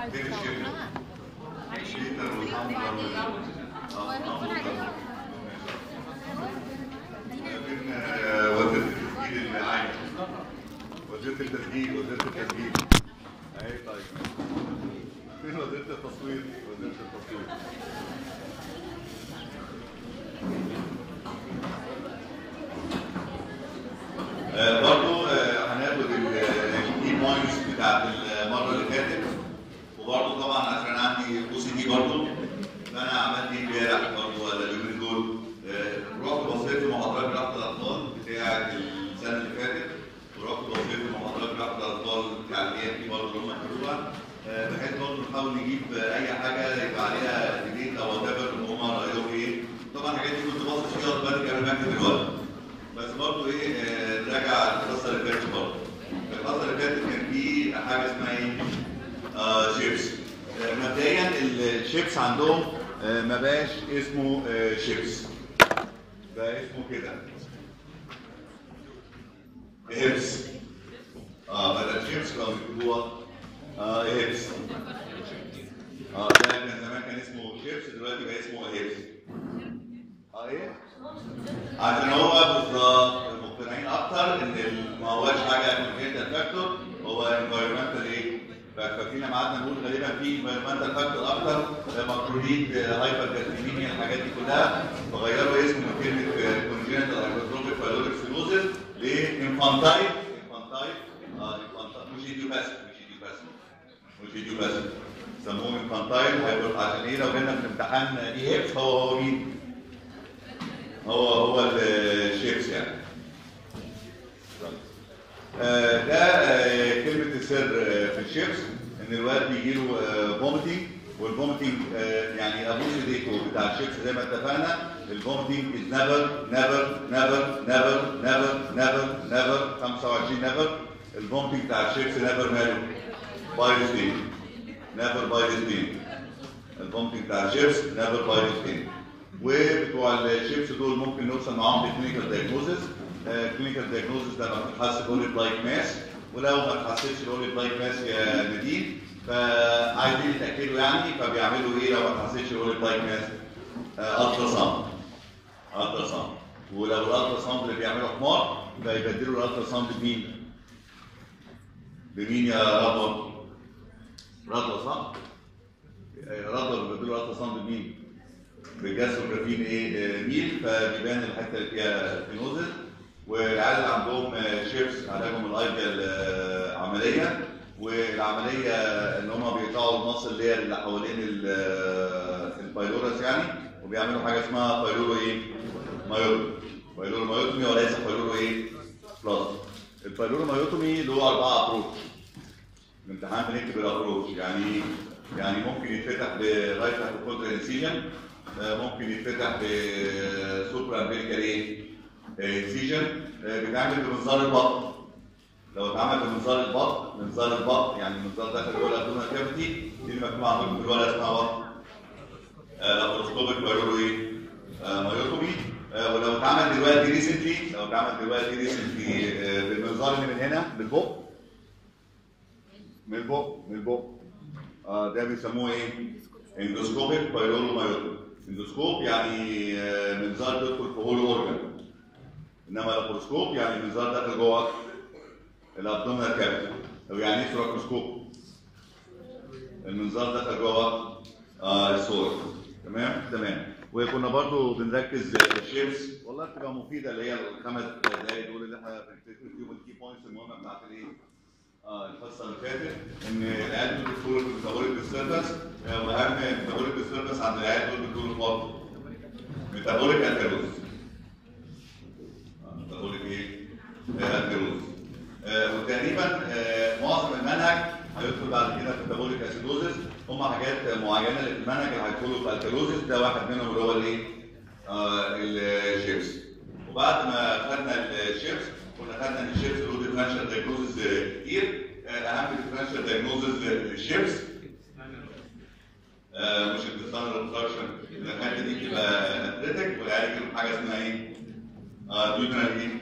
فين الشيب؟ الشيتر والهامبر فين آه، وزيرة التسجيل العام وزيرة التسجيل وزيرة التسجيل اهي طيب فين وزيرة التصوير وزيرة التصوير آه، برضو آه، هناخد الكي بوينتس بتاعت المره اللي فاتت وبرضو طبعا عشان عندي او سي دي برضو فانا عملت ايه امبارح برضو ولا اليومين دول آه، رحت بصيت في محاضرات رفض الاطفال بتاعت السنه اللي فاتت ورحت بصيت في محاضرات رفض الاطفال بتاع الاي دي برضو اللي هم كتبوها آه، بحيث برضو نحاول نجيب آه، اي حاجه يبقى عليها ديبيت او وات ايفر ان هم رايهم ايه طبعا الحاجات دي كنت باصص فيها دلوقتي قبل ما اكتب الوقت بس برضه ايه آه، نراجع القصه اللي فاتت برضه. القصه اللي فاتت كان في حاجه اسمها ايه؟ آه شيبس. آه، مبدئيا الشيبس عندهم آه، ما بقاش اسمه آه، شيبس. بقى اسمه كده. هيبس. اه بدل شيبس كانوا بيكتبوها اه هيبس. اه ده كان زمان كان اسمه شيبس دلوقتي بقى اسمه هيبس. اه ايه؟ عشان هو بالظبط مقتنعين اكتر ان ال- ما هواش حاجه كونجنتال فاكتور هو انفايرمنتال ايه؟ فاكرين لما قعدنا نقول غالبا في انفايرمنتال فاكتور اكتر مكروليد هايبر كاتريمينيا الحاجات دي كلها فغيروا اسم من كلمه كونجنتال هايبرتروفيك فايلوريك سيروزس لانفانتايل انفانتايل اه انفانتايل مش ايديوباثيك مش ايديوباثيك مش ايديوباثيك سموه انفانتايل هايبر عشان ايه لو جينا في الامتحان ايه هيبس هو هو مين؟ هو هو الشيبس يعني آه، ده آه، كلمة السر آه، في الشيبس إن الواد بيجي له فوميتنج والفوميتنج يعني أبوس إيديكو بتاع الشيبس زي ما اتفقنا الفوميتنج از نيفر نيفر نيفر نيفر نيفر نيفر نيفر 25 نيفر الفوميتنج بتاع الشيبس نيفر ماله باي ستين نيفر باي ستين الفوميتنج بتاع الشيبس نيفر باي ستين وبتوع الشيبس دول ممكن نوصل معاهم لكلينيكال دايجنوزس كلينيكال دايجنوزس لما بتتحس بوليت لايك ماس ولو ما تحسش بوليت لايك ماس يا نديم فعايزين يتاكدوا يعني فبيعملوا ايه لو ما تحسش بوليت لايك ماس الترا ساوند الترا ساوند ولو الالترا ساوند اللي بيعمله حمار فيبدلوا الالترا ساوند بمين؟ بمين يا رضوى؟ رضوى صح؟ رضوى بيبدلوا الالترا ساوند بمين؟ بالجاستروجرافين ايه آه، ميل فبيبان الحته اللي فيها فينوزس والعيال اللي عندهم آه، شيبس علاجهم الايديال آه، عمليه والعمليه ان هم بيقطعوا النص اللي هي اللي حوالين ال- آه، البايلورس يعني وبيعملوا حاجه اسمها بايلورو ايه؟ مايوتومي بايلورو مايوتومي وليس بايلورو ايه؟ بلاس البايلورو مايوتومي له اربعه ابروتش الامتحان بنكتب الابروتش يعني ايه؟ يعني ممكن يتفتح برايت هايبوكونترا انسيجن ممكن يتفتح بسوبرا امريكا ايه؟ انسيجن بيتعمل بمنظار البطن لو اتعمل بمنظار البطن منظار البطن يعني منظار داخل جوه الابدومينال كافيتي دي اللي مكتوب عندكم في الورقه اسمها بطن لابروسكوبيك بايرولو ايه؟ آه، مايوتومي آه، ولو اتعمل دلوقتي ريسنتلي لو اتعمل دلوقتي ريسنتلي بالمنظار اللي من هنا بالبق من البق من البق آه ده بيسموه ايه؟ اندوسكوبيك بايرولو مايوتومي اندوسكوب يعني آه، منظار بيدخل في هول اورجان انما لابروسكوب يعني منظار داخل جوه الابدومينال كافيتي او يعني ايه سوراكوسكوب المنظار دخل جوه آه الصوره تمام تمام وكنا برضو بنركز في الشيبس والله بتبقى مفيده اللي هي الخمس دقائق دول اللي احنا بنفتكر فيهم الكي بوينتس المهمه بتاعت الايه آه الحصه اللي فاتت ان العيال دول بيدخلوا في ميتابوليك ديستربنس واهم ميتابوليك ديستربنس عند العيال دول بيدخلوا برضه ميتابوليك الكالوز ميتابوليك ايه؟ آه، الكالوز آه، وتقريبا آه، معظم المنهج هيدخل بعد كده في ميتابوليك اسيدوزس هم حاجات معينه اللي في المنهج اللي هيدخلوا في الكالوزس ده واحد منهم اللي هو الايه؟ آه، الشيبس وبعد ما خدنا الشيبس كنا خدنا ان الشيبس له ديفرنشال دايجنوزز كتير آه، اهم ديفرنشال دايجنوزز للشيبس آه، مش الديستانال اوبستراكشن الحته دي بتبقى اتلتيك والعيال يجيلهم حاجه اسمها ايه؟ اه ديودنال ايه؟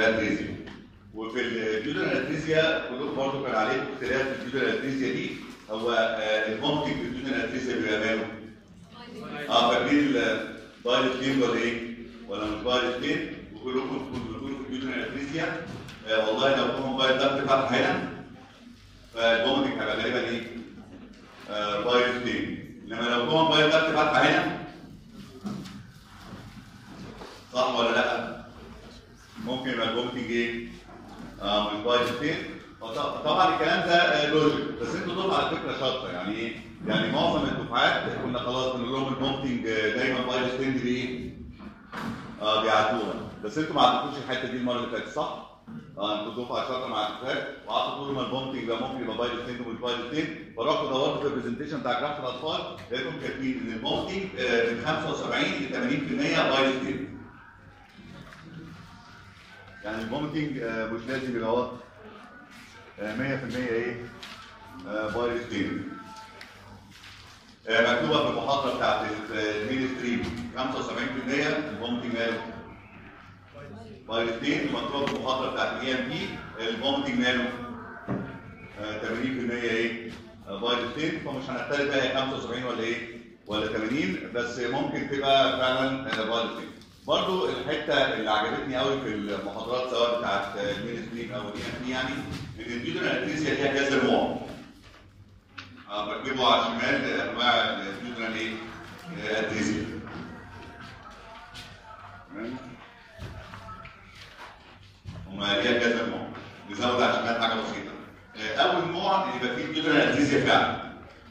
اتريزيا وفي الجيودنال اتريزيا كلكم برضه كان عليكم اختلاف في الجيودنال اتريزيا دي هو آه، المنطق بدون الاتريزيا بيبقى ماله؟ اه فاكرين الدايركت فين ولا ايه؟ ولا مش دايركت فين؟ وكلكم تكونوا بتقولوا في بدون الاتريزيا آه والله لو هو موبايل ضغط فتح هنا فالمنطق هيبقى غالبا ايه؟ آه دايركت فين انما لو هو موبايل ضغط فتح هنا صح ولا لا؟ ممكن يبقى المنطق ايه؟ اه من دايركت فين؟ فط- طبعا الكلام ده آه، لوجيك بس انتوا دول على فكره شاطره يعني ايه؟ يعني معظم الدفعات كنا خلاص بنقول لهم البومبنج آه، دايما بايرس تند ايه؟ اه بيعدوها بس انتوا ما عدتوش الحته دي المره اللي فاتت صح؟ اه انتوا دفعه شاطره ما عدتوهاش وقعدتوا تقولوا ما البومبنج يبقى ممكن يبقى بايرس تند ومش بايرس تند فرحتوا دورتوا في البرزنتيشن بتاع جراحه الاطفال لقيتهم كاتبين ان البومبنج آه، من 75 ل 80% بايرس تند يعني البومبنج آه، مش لازم يبقى واضح آه، 100% ايه؟ آه، فيروس تاني. آه، مكتوبه في المحاضره بتاعت المين ستريم 75% الفومتنج ماله فيروس تاني ومكتوبه في المحاضره بتاعت الاي ام بي الفومتنج ماله آه، 80% ايه؟ آه، فيروس تاني فمش هنختلف بقى هي 75 ولا ايه؟ ولا 80 بس ممكن تبقى فعلا آه، فيروس تاني. برضو الحته اللي عجبتني قوي في المحاضرات سواء بتاعت المين ستريم او الاي ام بي يعني ان الجدر الاتريسيا ليها كذا نوع اه بكتبه على الشمال انواع الجدر ايه؟ اتريسيا تمام هما ليها كذا نوع نزود على الشمال حاجه بسيطه آه، اول نوع يبقى فيه جدر الاتريسيا فعلا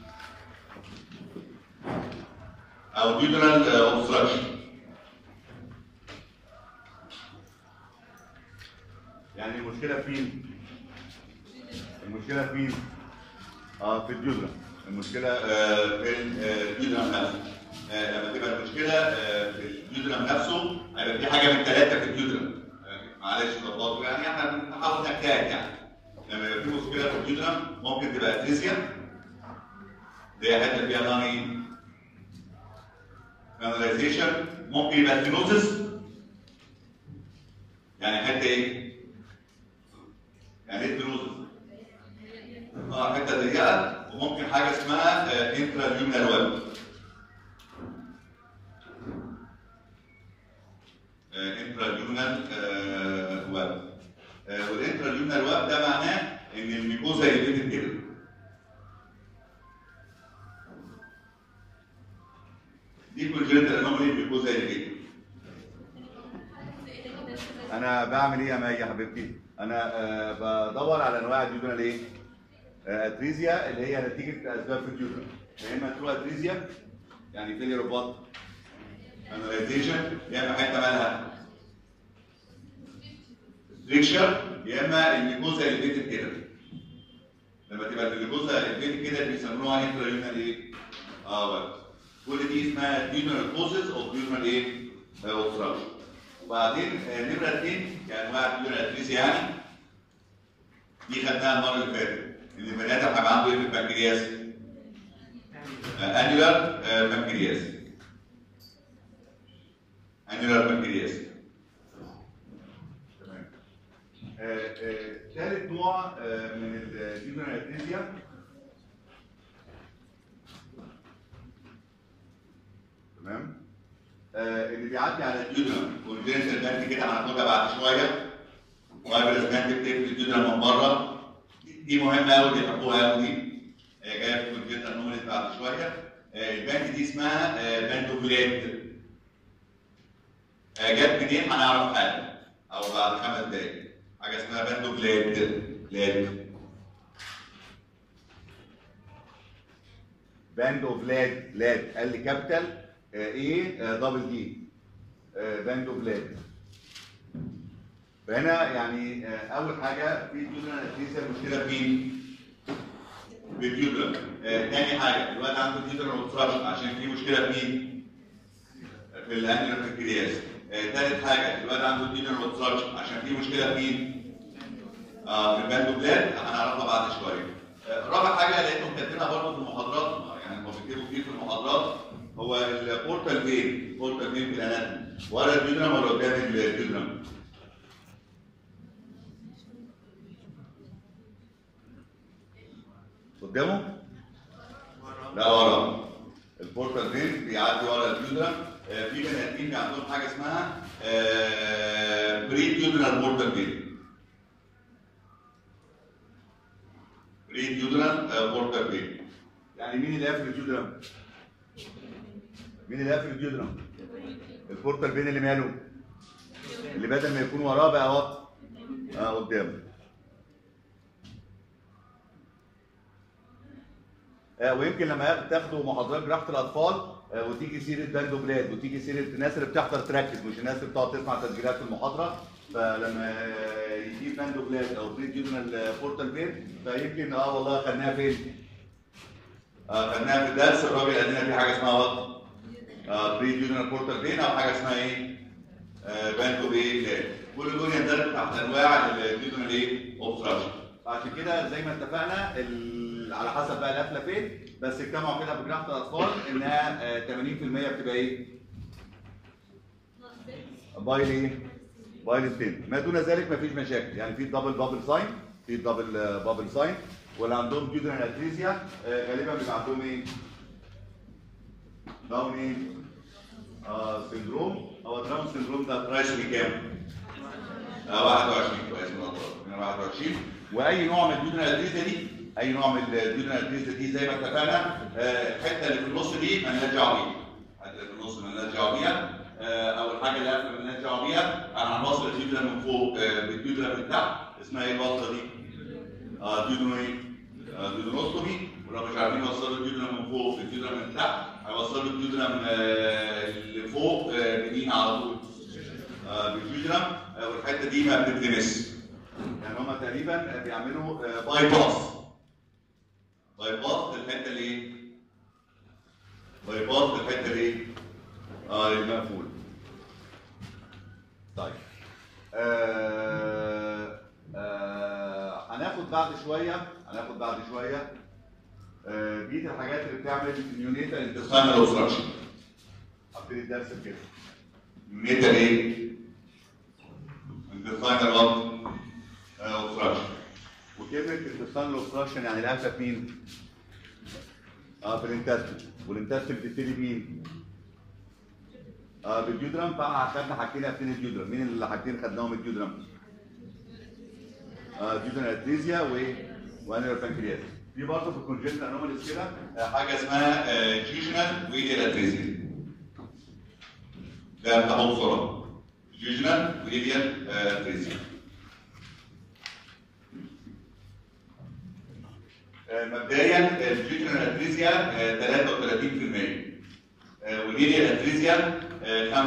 او جدرال اوبستراكشن يعني المشكله فين؟ المشكله فين؟ اه في الجدرة المشكله آه في الجدرة نفسه آه لما تبقى المشكله آه في الجدرة نفسه هيبقى في حاجه من ثلاثه في الجدرة آه معلش ظبطوا يعني احنا بنحاول نجتهد يعني لما يبقى في مشكله في الجدرة ممكن تبقى اتريسيا اللي هي حته فيها ناني كاناليزيشن ممكن يبقى ستينوزس يعني حته ايه؟ يعني ايه ستينوزس؟ اه حته ضيقه وممكن حاجه اسمها انترا ليومينال ويب انترا ليومينال ويب والانترا ليومينال ويب ده معناه ان الميكوزا يلبتت كده دي كونجنتال انومالي الميكوزا يلبتت انا بعمل ايه يا مي يا حبيبتي؟ انا آه بدور على انواع الجدران ايه؟ آه، اتريزيا اللي هي نتيجه اسباب في الجدران يا اما ترو اتريزيا يعني فيلير اوف اناليزيشن يا اما حته مالها ستريكشر يا اما الميكوزا البيتد كده لما تبقى الميكوزا البيتد كده بيسموها انترا ايه؟ اه بس كل دي اسمها ديونال كوزز اوف ديونال ايه؟ اوبستراكشن وبعدين آه، نمره اثنين كانواع الديونال اتريزيا يعني دي خدناها المره اللي فاتت ان البني ادم هيبقى عنده ايه في البنكرياس؟ انيولار بنكرياس انيولار بنكرياس تمام ثالث نوع آه، من الجينرال اتريزيا تمام آه، اللي بيعدي على الجينرال والجينرال بانك كده هناخدها بعد شويه وايبرز بانك بتقفل الجينرال من بره دي مهمه قوي دي حبوها قوي دي هي جايه في الجينرال نومريت بعد شويه آه، البانك دي اسمها آه، باندوكليت آه، جت منين هنعرف حاجه او بعد خمس دقايق حاجه اسمها باندوكليت لاد باند اوف لاد لاد ال كابيتال ايه دبل دي باند اوف لاد فهنا يعني آه، اول حاجه في جدران اتريسيا المشكله فين؟ في الجدران آه، تاني حاجه الواد عنده جدران اوبستراكشن عشان في مشكله فين؟ في الانيلر بنكرياس آه، تالت حاجه الواد عنده جدران اوبستراكشن عشان في مشكله فين؟ اه في الباندوبلاد هنعرفها بعد شويه آه، رابع حاجه لقيتهم كاتبينها برضه في المحاضرات يعني هم بيكتبوا كتير في المحاضرات هو البورتال فين البورتال فين في الاناتومي ورا الجدران ولا قدام الجدران قدامه لا ورا البورتال فين بيعدي ورا اليودرم آه، في بني ادمين عندهم حاجه اسمها بري يودرال بورتال فين بري يودرال بورتال فين يعني مين اللي قافل اليودرم؟ مين اللي قافل اليودرم؟ البورتال فين اللي ماله؟ اللي بدل ما يكون وراه بقى وط اه قدامه آه، ويمكن لما تاخدوا محاضرات جراحه الاطفال آه، وتيجي سيره باندو بلاد وتيجي سيره الناس اللي بتحضر تركز مش الناس اللي بتقعد تسمع تسجيلات في المحاضره فلما آه، يجيب باندو بلاد او بريد جورنال بورتال فين فيمكن اه والله خدناها فين؟ آه خدناها في الدرس الراجل قال لنا في حاجه اسمها وات آه بريد جورنال بورتال فين او حاجه اسمها ايه؟ آه باندو بلاد كل دول يندرج تحت انواع الجورنال ايه؟ اوبستراكشن عشان كده زي ما اتفقنا ال- على حسب بقى القفله فين بس اجتمعوا كده في جراحه الاطفال انها آه، 80% بتبقى ايه؟ بايل ايه؟ بايل ستين ما دون ذلك مفيش مشاكل يعني في دبل بابل ساين في دبل بابل ساين واللي عندهم جدران اتريزيا آه، غالبا بيبقى عندهم ايه؟ داون ايه؟ آه سندروم هو داون سندروم ده برايس بكام؟ آه 21 كويس من الله 21 واي نوع من الجدران الاتريزيا دي اي نوع من الجدران الاتريزيا دي زي ما اتفقنا آه، الحته اللي في النص دي مالناش دعوه بيها الحته اللي في النص مالناش دعوه بيها آه، او الحاجه اللي قافله مالناش دعوه بيها انا هنوصل الجدران من فوق آه، بالجدران من تحت اسمها ايه الوصله دي؟ اه جدران ايه؟ آه، جدرانوستومي ولو مش عارفين يوصلوا الجدران من فوق بالجدران من تحت هيوصلوا الجدران آه، اللي فوق آه، منين على طول آه، بالجدران آه، والحته دي ما بتتلمس يعني هم تقريبا بيعملوا باي باس باي باس للحته اللي ايه؟ باي باس للحته اللي ايه؟ اه المقفول طيب آه آه هناخد بعد شويه هناخد بعد شويه آه بقيه الحاجات اللي بتعمل نيونيتال انتستينال اوبستراكشن هبتدي الدرس بكده نيونيتال ايه؟ انتستينال اوبستراكشن وكلمه انتستينال اوبستراكشن يعني القفله في مين؟ اه في الانتستين والانتستين بتبتدي بمين؟ اه بالجدرم فاحنا خدنا حاجتين قافلين الجدرم مين اللي حاجتين خدناهم الجدرم؟ اه جدرم اتريزيا وايه؟ وانيرال بانكرياس في برضه في الكونجنتال انوماليز كده آه، حاجه اسمها آه، جيجنال ويليال اتريزيا ده بتاخد بسرعه جيجنال ويليال آه، اتريزيا آه، مبدئيا الجيجنال اتريزيا آه، 33% آه، واللينيال اتريزيا آه،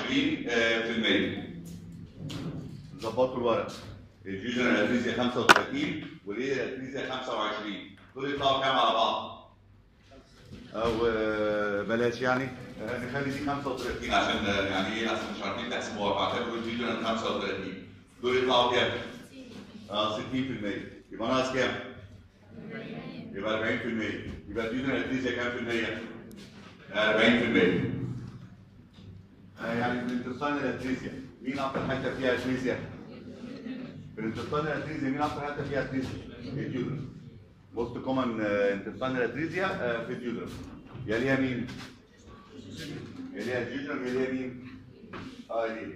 25% ظبطوا الورق الجيجنال اتريزيا 35 واللينيال اتريزيا 25 دول يطلعوا كام على بعض؟ او آه، بلاش يعني آه، نخلي دي 35 عشان آه، يعني ايه عشان مش عارفين تحسبوها فاعتبروا الجيجنال 35 دول يطلعوا كام؟ اه 60% يبقى ناقص كام؟ يبقى 40% يبقى الجيجنال اتريزيا كام في المية؟ 40% آه، يعني في الانتستان الاتريزيا مين اكتر حته فيها اتريزيا؟ في الانتستان الاتريزيا مين اكتر حته فيها اتريزيا؟ الجيودرم موست كومن انتستان الاتريزيا في الجيودرم يليها مين؟ يليها الجيودرم يليها مين؟ اه يليها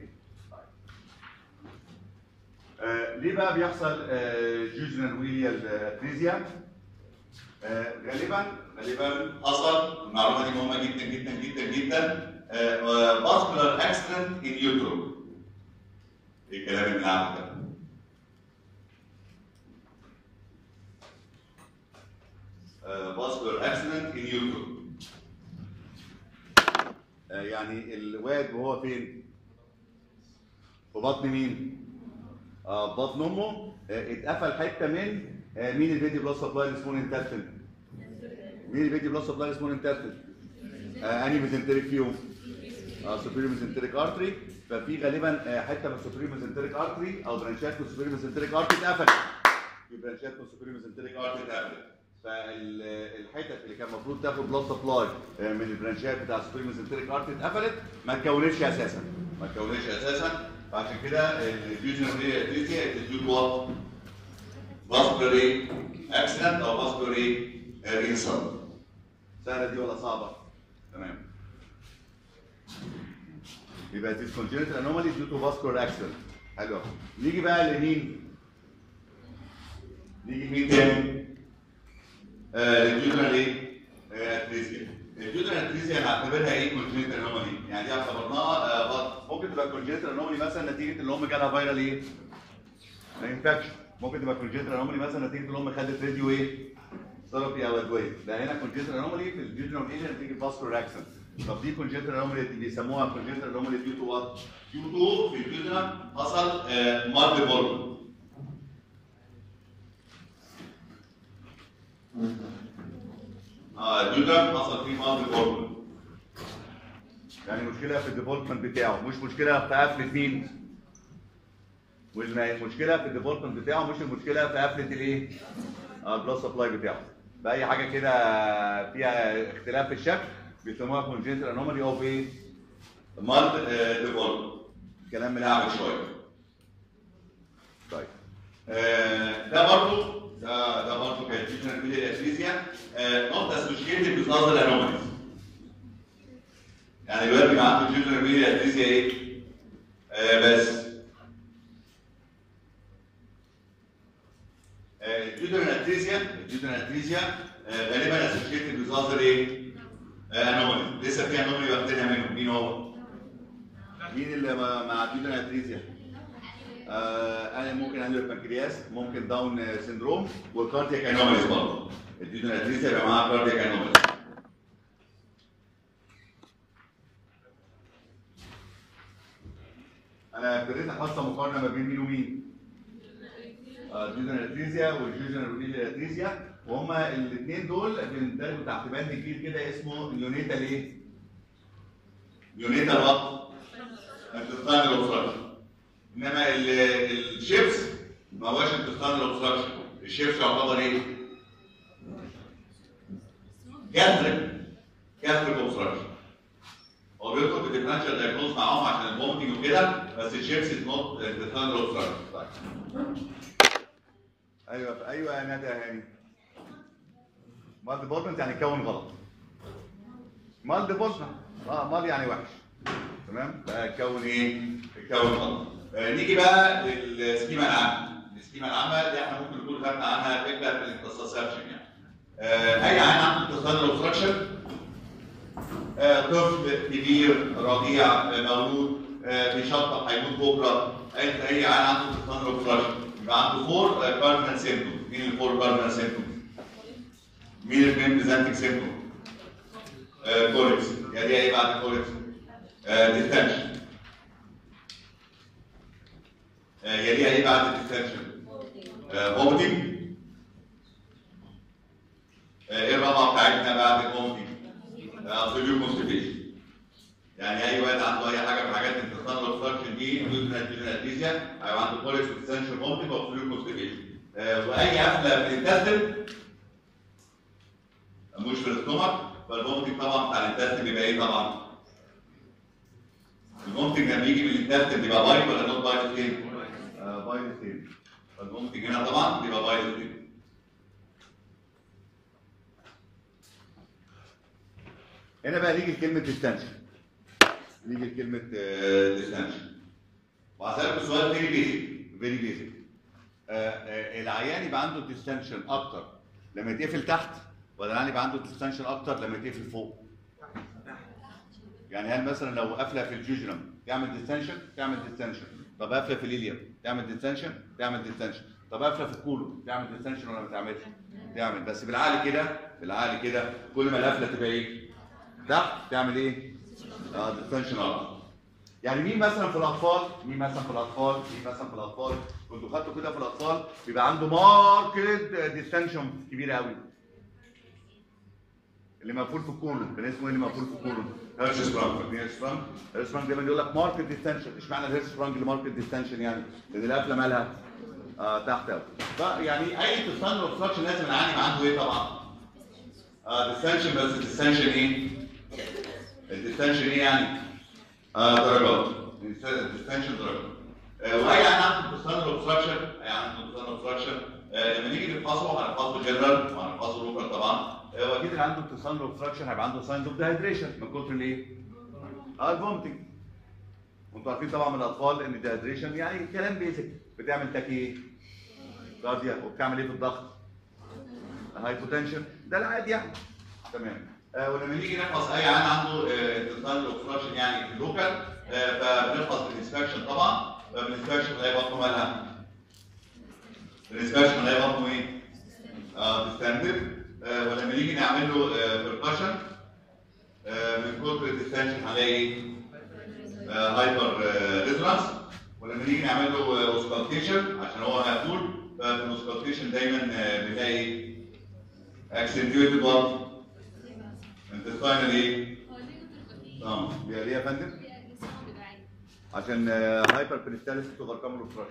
آه، ليه بقى بيحصل جوجنال ويليال اتريزيا؟ آه، غالبا غالبا حصل المعلومه دي مهمه جدا جدا جدا جدا فاسكولار اكسيدنت ان يوترو ايه الكلام اللي عامل ده؟ فاسكولار اكسيدنت ان يوترو يعني الواد وهو فين؟ في بطن مين؟ آه في بطن امه آه، اتقفل حته من آه، مين الفيديو بلس سبلاي سمول انتستين؟ مين الفيديو بلس سبلاي سمول انتستين؟ آه انهي ميزنتريك فيهم؟ اه سوبيريور ميزنتريك ارتري ففي غالبا آه حته من السوبيريور ميزنتريك ارتري او برانشات من السوبيريور ميزنتريك ارتري اتقفلت في برانشات من السوبيريور ميزنتريك ارتري اتقفلت فالحتت اللي كان المفروض تاخد بلاد سبلاي آه، من البرانشات بتاع السوبيريور ميزنتريك ارتري اتقفلت ما اتكونتش اساسا ما اتكونتش اساسا فعشان كده الفيوجن اتريزيا اتيتيود وات؟ vascular ايه؟ accident او vascular ايه؟ رينسل سهله دي ولا صعبه؟ تمام يبقى دي congenital anomaly due to vascular accident حلو نيجي بقى لمين؟ نيجي مين تاني؟ آه الجدران ايه؟ آه اتريزيا الجدران اتريزيا نعتبرها ايه congenital anomaly يعني دي اعتبرناها آه ممكن تبقى congenital anomaly مثلا نتيجه ان الام جالها فيرال ايه؟ انفكشن ممكن تبقى congenital anomaly مثلا نتيجه ان الام خدت راديو ايه؟ ثيرابي او ادويه ده هنا congenital anomaly في الجدران ايجن نتيجه vascular accident طب دي congenital anomaly دي بيسموها congenital anomaly due to what؟ due to في الجدران حصل مارد بورن اه الجدران حصل فيه مارد بورن يعني مشكله في الديفولتمنت بتاعه مش مشكله في قفله مين؟ والمشكله في الديفولتمنت بتاعه مش المشكله في قفله الايه؟ البلس سبلاي بتاعه باي حاجه كده فيها اختلاف في الشكل بيسموها كونجنتال انومالي اوف ايه؟ مالد ديفولت كلام ملعب شويه طيب آه ده برضه ده ده برضه كان تيشن في الاسفيزيا نوت اسوشيتد with other anomalies يعني دلوقتي ما عنده تيشن في الاسفيزيا ايه؟ آه بس الجدران اتريزيا الجدران اتريزيا غالبا اسوشيتد with other ايه؟ انومالي لسه في انومالي واخدينها منهم مين هو؟ مين اللي مع الجدران اتريزيا؟ آه انا ممكن عندي البنكرياس ممكن داون سيندروم والكاردياك انوماليز برضه الجدران اتريزيا يبقى معاها كاردياك انوماليز انا ابتديت احصل مقارنه ما بين مين ومين؟ الجيجنال اتريزيا والجيجنال روديليا اتريزيا وهما الاثنين دول بيندرجوا تحت بند كبير كده اسمه نيونيتال ايه؟ نيونيتال وات؟ انتستانال اوبستراكشن انما الشيبس ما هوش انتستانال اوبستراكشن الشيبس يعتبر ايه؟ جاستريك جاستريك اوبستراكشن هو بيدخل في ديفرنشال دايجنوز معاهم عشان الفومتنج وكده بس الشيبس از نوت انتستانال اوبستراكشن طيب ايوه ايوه يا ندى يا هاني مال ديبارتمنت يعني كون غلط مال ديبارتمنت اه مال يعني وحش تمام بقى كون ايه الكون غلط آه نيجي بقى للسكيما العامه السكيما العامه اللي احنا ممكن نكون خدنا عنها فكره في الانتصاصيشن يعني آه اي عين عنده انتصال اوبستراكشن آه طفل كبير رضيع مولود بيشطب هيموت بكره اي اي عين عنده انتصال اوبستراكشن يبقى عنده فور كاردينال سيمتوم مين الفور كاردينال سيمتوم؟ مين الاثنين بريزنتنج سيمتوم؟ كوليكس يعني ايه بعد كوليكس؟ ديستنشن يليها ايه بعد الديستنشن؟ فومتنج ايه الرابعه بتاعتنا بعد الفومتنج؟ ابسوليوت كونستيبيشن يعني اي واحد عنده اي حاجه من حاجات انتصار الاوبستراكشن دي يوزن اتريزيا هيبقى عنده كوليس اكستنشن فومتنج وابسوليوت كونستيبيشن واي قفله في الانتستين مش في الاستومك فالفومتنج طبعا بتاع الانتستين بيبقى ايه طبعا؟ الفومتنج لما يجي من الانتستين بيبقى بايت ولا نوت بايت ستين؟ بايت ستين فالفومتنج هنا طبعا بيبقى بايت ستين هنا بقى نيجي لكلمه ديستنشن نيجي لكلمه ديستنشن وهسألكم سؤال فيري بيزك فيري بيزك العيان يبقى عنده ديستنشن اكتر لما يتقفل تحت ولا العيان يبقى عنده ديستنشن اكتر لما يتقفل فوق يعني هل مثلا لو قافله في الجوجرم تعمل ديستنشن تعمل ديستنشن طب قافله في الإليوم تعمل ديستنشن تعمل ديستنشن طب قافله في الكولون تعمل ديستنشن ولا ما تعملش تعمل بس بالعقل كده بالعقل كده كل ما القفله تبقى ايه تحت تعمل ايه اه ديستنشن اكتر يعني مين مثلا في الاطفال مين مثلا في الاطفال مين مثلا في الاطفال كنتوا خدتوا كده في الاطفال بيبقى عنده ماركت ديستنشن كبيره قوي اللي مقفول في الكولون كان اسمه ايه اللي مقفول في الكولون هيرش سبرانج فاكرين هيرش سبرانج هيرش سبرانج دايما يقول لك ماركت ديستنشن اشمعنى الهيرش سبرانج اللي ماركت ديستنشن يعني لان القفله مالها آه تحت قوي فيعني اي تصنع اوبستراكشن لازم العيان يبقى عنده ايه طبعا اه ديستنشن بس الديستنشن ايه الديستنشن ايه يعني آه درجات الديستنشن درجات آه واي عيان عنده تصنع اوبستراكشن اي عيان عنده تصنع اوبستراكشن لما نيجي نفحصه هنفحصه جنرال وهنفحصه لوكال طبعا طبعا آه، واكيد اللي عنده انتصال اوبستراكشن هيبقى عنده ساينز اوف ديهايدريشن من كتر الايه؟ اه الفومتنج وانتوا عارفين طبعا من الاطفال ان الديهايدريشن يعني كلام بيزك بتعمل تاكي كارديا وبتعمل ايه في الضغط؟ هايبوتنشن ده العادي يعني تمام آه ولما نيجي نحفظ اي عيان عنده انتصال اوبستراكشن يعني في اللوكال آه فبنحفظ الانسبكشن طبعا فبالانسبكشن نلاقي بطنه مالها الانسبكشن نلاقي بطنه ايه؟ اه ديستندد آه ولما نيجي نعمل له بركشن آه من كتر الديستنشن هنلاقي هايبر ريزونانس ولما نيجي نعمل له اوسكالتيشن عشان هو مقفول ففي الاوسكالتيشن دايما آه، بنلاقي اكسنتيوتد برضه انتستاينال ايه؟ اه بيبقى ليه يا فندم؟ عشان هايبر بريستاليس اوفركم اوبستراكشن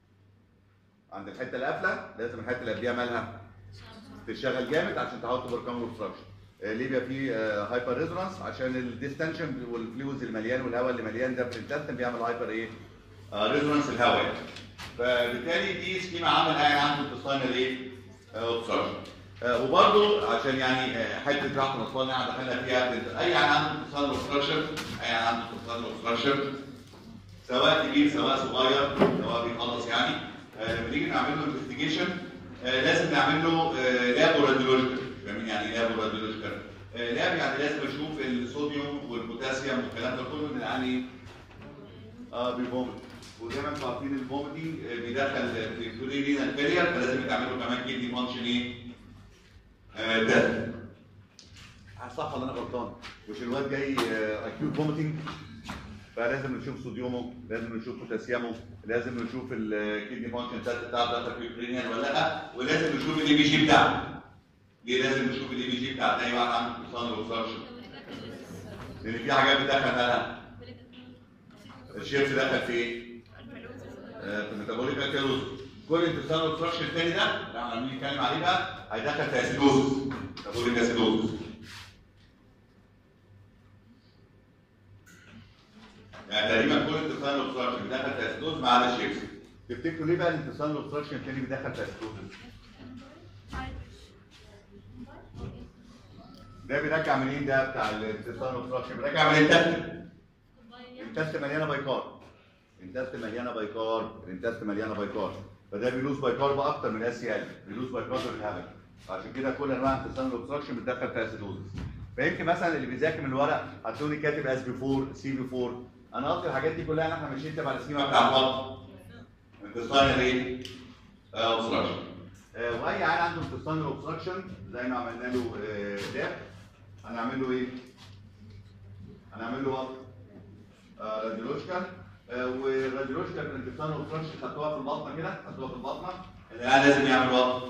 عند الحته القافله لازم الحته اللي قبليها مالها تشتغل جامد عشان تحاول توفركم اوبستراكشن ليه بيبقى فيه هايبر ريزونانس عشان الديستنشن والفلويدز المليان والهواء اللي مليان ده في الانتستين بيعمل هايبر ايه؟ ريزونانس الهواء يعني. فبالتالي دي سكيما عمل قاعد عنده انتستاينال ايه؟ اوبستراكشن وبرضه عشان يعني آه، حته راحه الاطفال اللي احنا دخلنا فيها اي عيان عنده انتصال اوبستراكشن اي عيان عنده انتصال اوبستراكشن سواء كبير سواء صغير سواء بيخلص يعني آه، لما نيجي نعمل له انفستيجيشن لازم نعمل له لاب راديولوجيكال فاهمين يعني ايه لاب راديولوجيكال؟ لاب يعني لازم اشوف الصوديوم والبوتاسيوم والكلام ده كله ان يعني اه بيفومت وزي ما انتم عارفين الفومتنج آه، بيدخل في الكوليرينال فيلير فلازم يتعمل له كمان كيدني فانكشن ايه؟ آه، ده صح ولا انا غلطان؟ مش الواد جاي اكيوت فومتنج فلازم نشوف صوديومه لازم نشوف بوتاسيومه لازم نشوف الكيدني فانكشن بتاعه داخل في الكرينيال ولا لا ولازم نشوف الاي بي جي بتاعه ليه لازم نشوف الاي بي جي بتاع اي واحد عنده انتصال اوبستراكشن لان في حاجات بتدخل مالها الشيفت دخل في ايه؟ آه، في الميتابوليك الكالوز كل انتصال اوبستراكشن الثاني ده اللي احنا عمالين نتكلم عليه بقى هيدخل في اسيدوز ميتابوليك اسيدوز يعني تقريبا كل انتصال اوبستراكشن بيدخل في اسيدوز ما عدا الشيفت تفتكروا ليه بقى الانتصال اوبستراكشن الثاني بيدخل في اسيدوز؟ ده بيرجع منين ده بتاع الانتصال اوبستراكشن بيرجع من الانتستين الانتست مليانه بايكار الانتست مليانه بايكار الانتست مليانه بايكار فده بيلوز بايكار بقى اكتر من اس ال بيلوز بايكار بالهبل عشان كده كل انواع انتصال الاوبستراكشن بتدخل في اسيدوزس فيمكن مثلا اللي بيذاكر من الورق هتلاقوني كاتب اس بي 4 سي بي 4 انا قصدي الحاجات دي كلها ان احنا ماشيين تبع السكيما بتاع الوضع انتصال ايه؟ اوبستراكشن واي عيان عنده انتصال اوبستراكشن زي ما عملنا له لاب هنعمل له ايه؟ هنعمل له وقت راديولوجيكال والراديولوجيكال بالانتصال اوبستراكشن خدتوها في البطنه كده خدتوها في البطنه العيان لازم يعمل وقت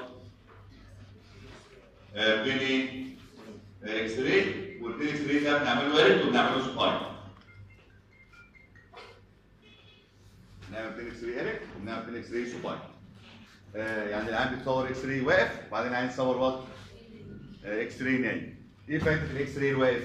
بين ايه؟ اكس راي والبين اكس راي ده بنعمله اريت وبنعمله سباين نعمل بين اكس راي اريت وبنعمل بين اكس راي سباين آه، يعني العيان بيتصور اكس راي واقف وبعدين العيان يتصور وقت اكس راي نايم ايه فايده الاكس راي الواقف؟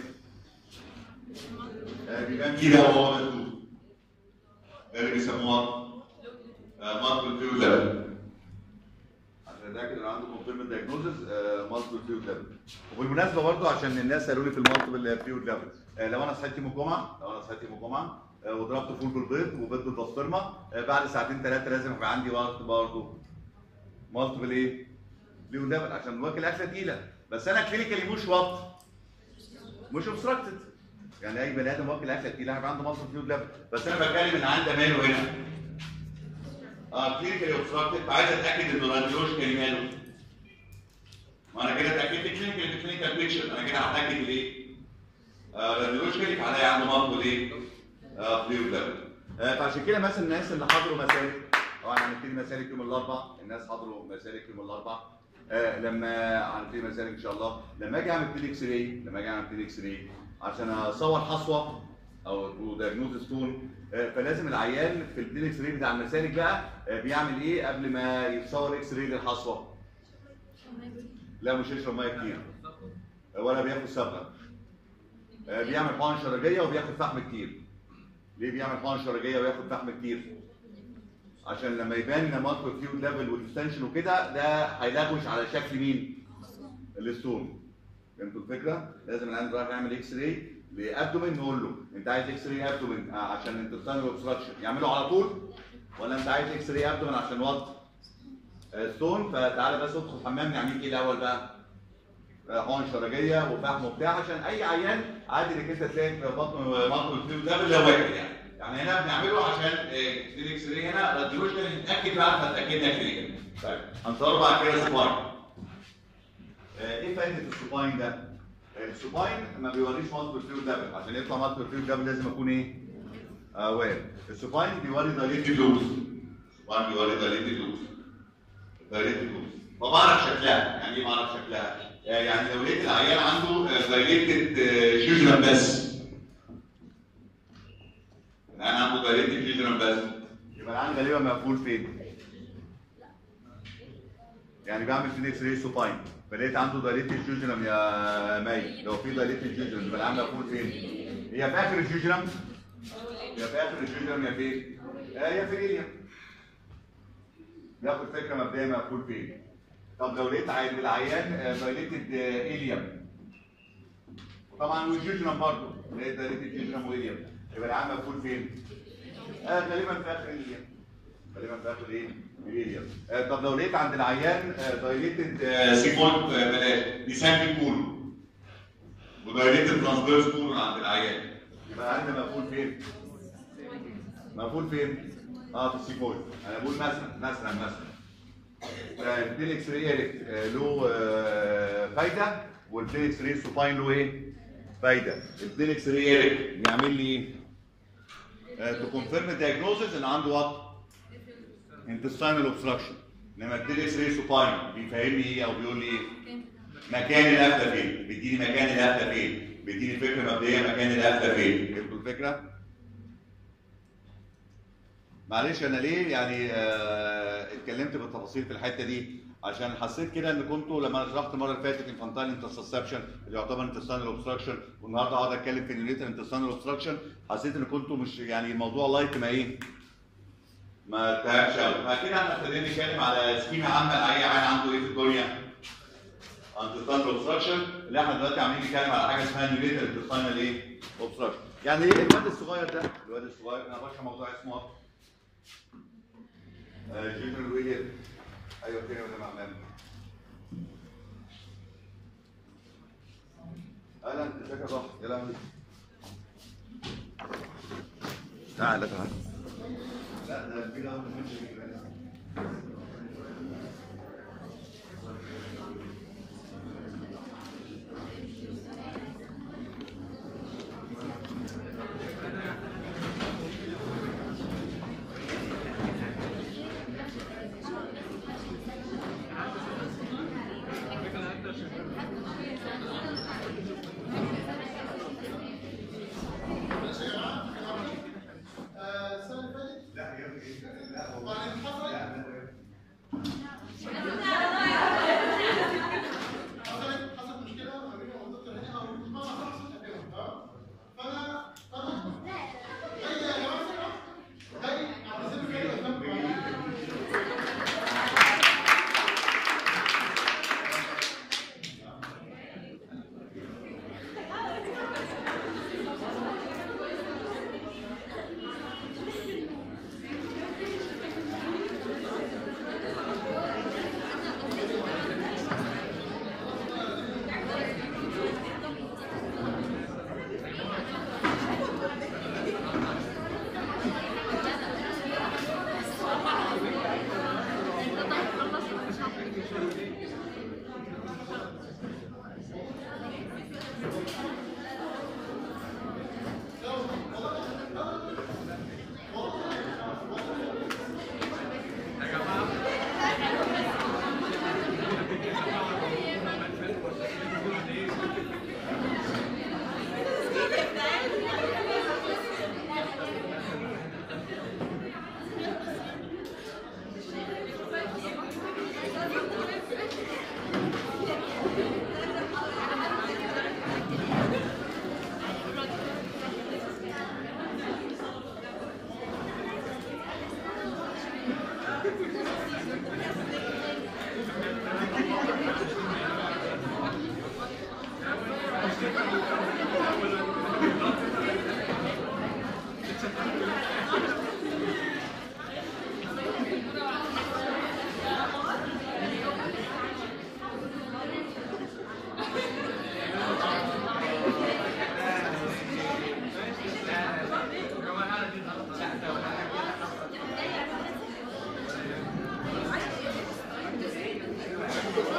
آه، بيبان كده وهو مسدود ده اللي بيسموها مالتيبل فيو ليفل عشان ده كده عنده كونفيرم دايجنوزز مالتيبل فيو ليفل وبالمناسبه برضو عشان الناس قالوا لي في المالتيبل فيو ليفل لو انا صحيت يوم الجمعه لو انا صحيت يوم الجمعه آه، وضربت فول بالبيض وبيض بالبسطرمه آه، بعد ساعتين ثلاثه لازم يبقى عندي وقت برضو مالتيبل ايه؟ فيو ليفل عشان واكل اكله تقيله بس انا كلينيكالي مش وات مش اوبستراكتد يعني اي بني ادم واكل اكله تقيله هيبقى عنده مالتيبل فيو ليفل بس انا بتكلم ان عنده ماله هنا اه كلينيكالي اوبستراكتد فعايز اتاكد انه راديولوجيكالي ماله ما انا كده اتاكدت كلينيكال كلينيكال بيكتشر انا كده هتاكد الايه؟ راديولوجيكالي فهلاقي عنده مالتيبل ايه؟ اه فيو ليفل فعشان كده مثلا الناس اللي حضروا مسالك طبعا هنبتدي مسالك يوم الاربعاء الناس حضروا مسالك يوم الاربعاء آه لما هنبتدي مسالك ان شاء الله لما اجي اعمل بلي اكس راي لما اجي اعمل بلي اكس راي عشان اصور حصوه او دايجنوز ستون آه فلازم العيان في البلي اكس راي بتاع المسالك بقى آه بيعمل ايه قبل ما يتصور اكس راي للحصوه لا مش يشرب ميه كتير ولا بياخد صبغه آه بيعمل حقن شرجيه وبياخد فحم كتير ليه بيعمل حقن شرجيه وياخد فحم كتير عشان لما يبان مالتيبل فيود ليفل والديستنشن وكده ده هيلغوش على شكل مين الستون فهمتوا الفكره؟ لازم العيان رايح يعمل اكس راي لابدومين نقول له انت عايز اكس راي ابدومين عشان انتستان اوبستراكشن يعمله على طول ولا انت عايز اكس راي ابدومين عشان وضع ستون فتعالى بس ادخل الحمام نعمل ايه الاول بقى؟ حقن شرجيه وفحم وبتاع عشان اي عيان عادي انك انت تلاقي في بطن بطن الفيو ده باللواكل يعني يعني هنا بنعمله عشان الاكس راي هنا راديولوجيا نتاكد بقى فتاكدنا كلينيكال طيب هنصور بعد كده سباين آه، ايه فائده السباين ده؟ السباين ما بيوريش مالتيبل فلويد ليفل عشان يطلع مالتيبل فلويد ليفل لازم اكون ايه؟ اوير السباين بيوري دايليتد لوز السباين بيوري دايليتد لوز دايليتد لوز فبعرف شكلها يعني ايه بعرف شكلها؟ آه، يعني لو لقيت العيان عنده دايليتد جيجرام بس العيان عنده دايليتد جيجرام بس يبقى العيان غالبا مقفول فين؟ يعني بعمل في اكس راي سوباين فلقيت عنده دايليتد جوجرام يا مي لو في دايليتد جوجرام يبقى العيان مقفول فين؟ هي في اخر الجوجرام يا في اخر الجوجرام يا فين؟ آه يا في اليم ناخد فكره مبدئيه مقفول فين؟ طب لو لقيت عيان العيان دايليتد اليم وطبعا والجوجرام برضه لقيت دايليتد جوجرام واليم يبقى العيان مقفول فين؟ آه غالبا في اخر اليم غالبا في اخر ايه؟ اليم آه طب لو لقيت عند العيان دايليتد سيفون بلاش ديسانتي كولون ودايليتد ترانسفيرس كولون عند العيان يبقى العيان ده مقفول فين؟ مقفول فين؟ اه في السيفون انا بقول مثلا مثلا مثلا البليكس راي ايريك له آه، فايده والبليكس راي سوباين له ايه؟ فايده البليكس راي ايريك بيعمل لي ايه؟ تو كونفيرم الدايجنوزز ان عنده وات؟ انتستينال اوبستراكشن انما البليكس راي سوباين بيفهمني ايه او بيقول لي ايه؟ مكان القفله فين؟ بيديني مكان القفله فين؟ بيديني فكره مبدئيه مكان القفله فين؟ فهمتوا الفكره؟ معلش انا ليه يعني آه اتكلمت بالتفاصيل في الحته دي عشان حسيت كده ان كنتوا لما انا شرحت المره اللي فاتت انفانتايل انترسبشن اللي يعتبر انتستانال اوبستراكشن والنهارده هقعد اتكلم في نيوريتال انتستانال اوبستراكشن حسيت ان كنتوا مش يعني الموضوع لايت ما ايه ما تعبش قوي فكده احنا ابتدينا نتكلم على سكيما عامه لاي عيان عنده ايه في الدنيا انتستانال اوبستراكشن اللي احنا دلوقتي عاملين نتكلم على حاجه اسمها نيوريتال انتستانال ايه اوبستراكشن يعني ايه الواد الصغير ده الواد الصغير انا بشرح موضوع اسمه جنرال ويليام ايوه فين ولا معلم اهلا ازيك يا ضحى يا لهوي تعال تعال لا ده الفيل اول ما تمشي السنه اللي فاتت لا يا ابني لا هو وبعدين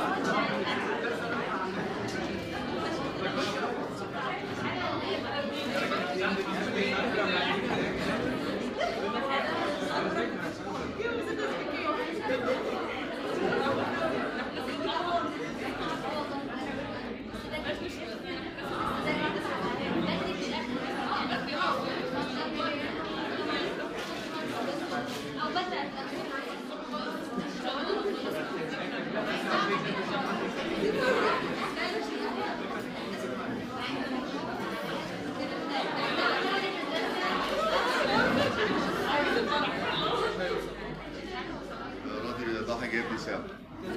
راضي ضحى جايب لي ساعه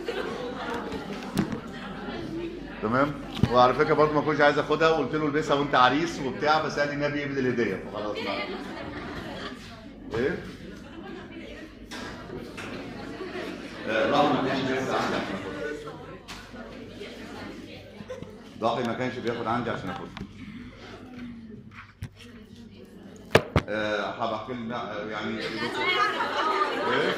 تمام وعلى فكره برضه ما كنتش عايز اخدها وقلت له البسها وانت عريس وبتاع بس قال لي النبي يبدل الهديه فخلاص بقى. ايه؟ آه، ضحي ما كانش بياخد عندي عشان اخدها ضحي ما كانش بياخد عندي عشان اخدها آه، حابب احكي لنا آه، يعني ايه؟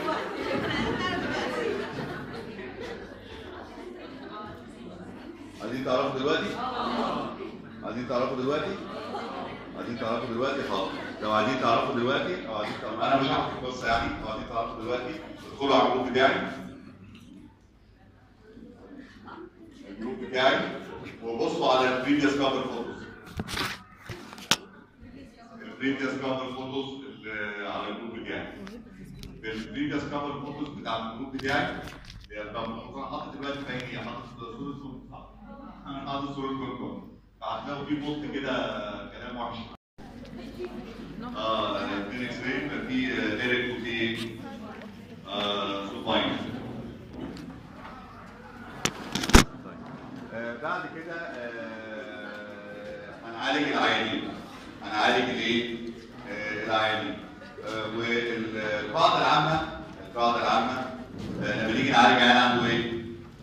عايزين تعرفوا دلوقتي؟ عايزين تعرفوا دلوقتي؟ عايزين تعرفوا دلوقتي حاضر لو عايزين تعرفوا دلوقتي او عايزين تعرفوا انا مش هحكي القصه يعني لو عايزين تعرفوا دلوقتي ادخلوا على الجروب بتاعي الجروب بتاعي وبصوا على البريفيوس كفر فوتوز البريفيوس كفر فوتوز اللي على الجروب بتاعي البريفيوس كفر فوتوز بتاع الجروب بتاعي هي الكفر انا حاطط دلوقتي فاهمني حاطط صوره صوره انا حاطط صوره كلكم فهتلاقوا في بوست كده كلام وحش اه الاثنين اكس راي في ديريك وفي آه سوباين بعد كده آه، هنعالج العيانين هنعالج الايه؟ آه، العيانين آه، والقاعده العامه القاعده العامه آه، لما نيجي نعالج عيان عنده ايه؟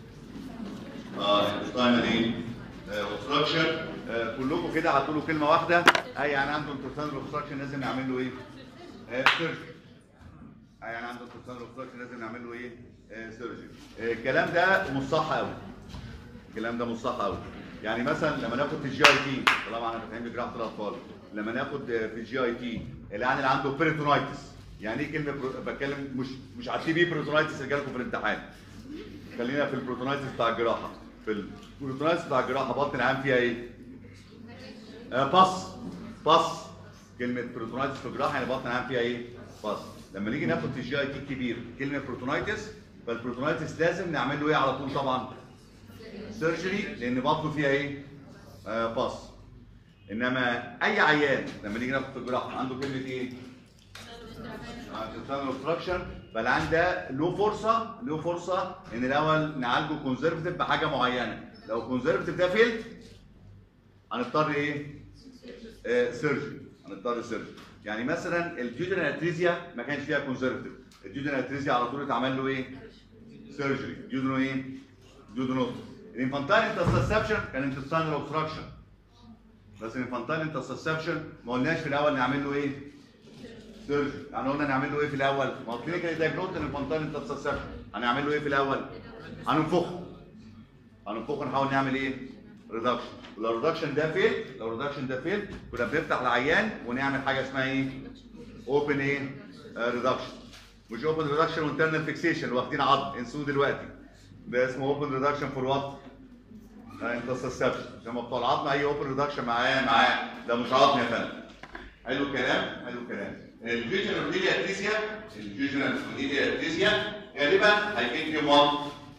اه الانتستاينال ايه؟ اوبستراكشن كلكم كده هتقولوا كلمه واحده اي يعني عنده انتستاينال اوبستراكشن لازم نعمل له ايه؟ سيرجري اي يعني عنده انتستاينال اوبستراكشن لازم نعمل له ايه؟ سيرجري الكلام ده مش صح قوي الكلام ده مش صح قوي يعني مثلا لما ناخد في الجي اي تي طالما احنا فاتحين بجراحه الاطفال لما ناخد في الجي اي تي العيان اللي عنده بيريتونايتس يعني ايه كلمه برو- بتكلم مش مش على التي بي بيريتونايتس اللي جالكم في الامتحان خلينا في البروتونايتس بتاع الجراحه في البروتونايتس بتاع الجراحه بطن العام فيها ايه؟ آه باس باس كلمه بروتونايتس في الجراحه يعني بطن العام فيها ايه؟ باس لما نيجي ناخد في الجي اي تي الكبير كلمه بروتونايتس فالبروتونايتس لازم نعمل له ايه على طول طبعا؟ سيرجري لان بطنه فيها ايه؟ آه باس انما اي عيان لما نيجي ناخد في الجراحه عنده كلمه ايه؟ انتستانال اوبستراكشن فالعيان ده له فرصه له فرصه ان الاول نعالجه كونزرفتيف بحاجه معينه لو كونزرفتيف ده فيلد هنضطر ايه؟ آه سيرجري هنضطر سيرجري يعني مثلا الجيودينال اتريزيا ما كانش فيها كونزرفتيف الجيودينال اتريزيا على طول اتعمل له ايه؟ سيرجري جيودينو ايه؟ جيودينوز الانفانتايل انترسبشن كان انتستانال اوبستراكشن بس الانفانتايل انترسبشن ما قلناش في الاول نعمل له ايه؟ سيرجري يعني قلنا نعمل له ايه في الاول؟ ما هو كلينيكال دايجنوز الانفانتايل انترسبشن هنعمل له ايه في الاول؟ هننفخه هننفخه نحاول نعمل ايه؟ ريدكشن لو الريدكشن ده فيل لو الريدكشن ده فيل كنا بنفتح العيان ونعمل حاجه اسمها ايه؟ اوبن ايه؟ ريدكشن مش اوبن ريدكشن وانترنال فيكسيشن واخدين عظم انسوه دلوقتي ده اسمه اوبن ريدكشن فور وات؟ انترسبشن لما بتوع العظم اي اوبن ريدكشن معاه معاه ده مش عظم يا فندم حلو الكلام حلو الكلام الفيجنال اوريليا اتريزيا الفيجنال اوريليا اتريزيا غالبا هيفيد فيهم وات؟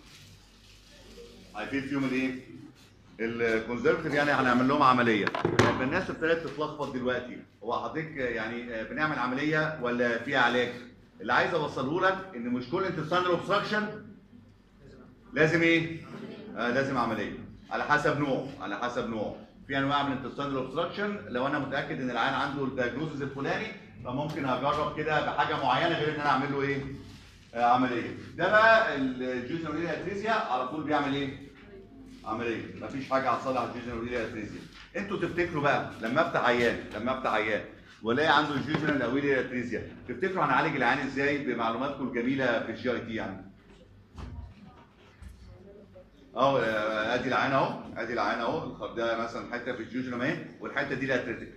هيفيد فيهم الايه؟ الكونزرفتيف يعني هنعمل لهم عمليه فالناس ابتدت تتلخبط دلوقتي هو حضرتك يعني بنعمل عمليه ولا فيها علاج اللي عايز اوصله لك ان مش كل انتستانال اوبستراكشن لازم ايه آه لازم عمليه على حسب نوع على حسب نوع في انواع من الانتستانال اوبستراكشن لو انا متاكد ان العيان عنده الدايجنوزز الفلاني فممكن اجرب كده بحاجه معينه غير ان انا اعمل له ايه آه عمليه ده بقى الجوزنال اتريزيا على طول بيعمل ايه عمليه مفيش حاجه هتصلح الجوزنال اوريليا اتريزيا انتوا تفتكروا بقى لما افتح عيان لما افتح عيان والاقي عنده الجوزنال اوريليا اتريزيا تفتكروا هنعالج العيان ازاي بمعلوماتكم الجميله في الجي اي تي يعني اهو آه، ادي العين اهو ادي العين اهو الخط ده مثلا حته في الجوجنم اهي والحته دي الاتريتيك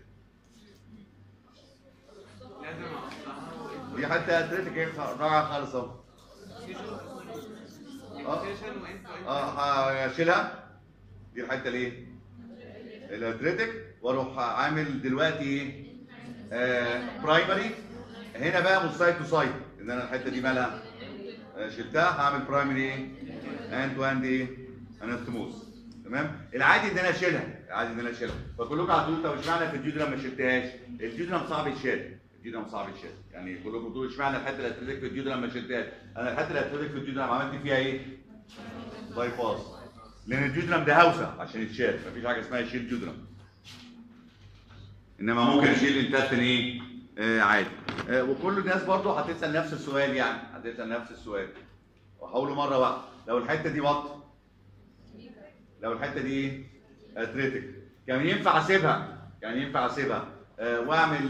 لازم اقطعها دي حته اتريتيك اهي رائعه خالص اهو وانتيشن وانت اه هشيلها دي الحته الايه؟ الاتريتيك واروح عامل دلوقتي ايه؟ آه برايمري هنا بقى مش سايد تو سايد ان انا الحته دي مالها آه شلتها هعمل برايمري ايه؟ اند تو اند ايه؟ انستموز تمام؟ العادي ان انا اشيلها العادي ان انا اشيلها فكلكم هتقولوا طب اشمعنى في الجدران ما شلتهاش؟ الجدران صعب يتشال الجدران صعب يتشال يعني كلكم بتقولوا اشمعنى الحته الاتريتيك في الجدران ما شلتهاش؟ انا الحته الاتريتيك في الجدران عملت فيها ايه؟ باي باس لان الجدرم ده هوسه عشان يتشال مفيش حاجه اسمها يشيل جدرم انما ممكن يشيل الانتستين ايه آه عادي آه وكل الناس برضه هتسال نفس السؤال يعني هتسال نفس السؤال وحاوله مره واحده لو الحته دي بط لو الحته دي ايه اتريتك كان ينفع اسيبها كان ينفع اسيبها آه واعمل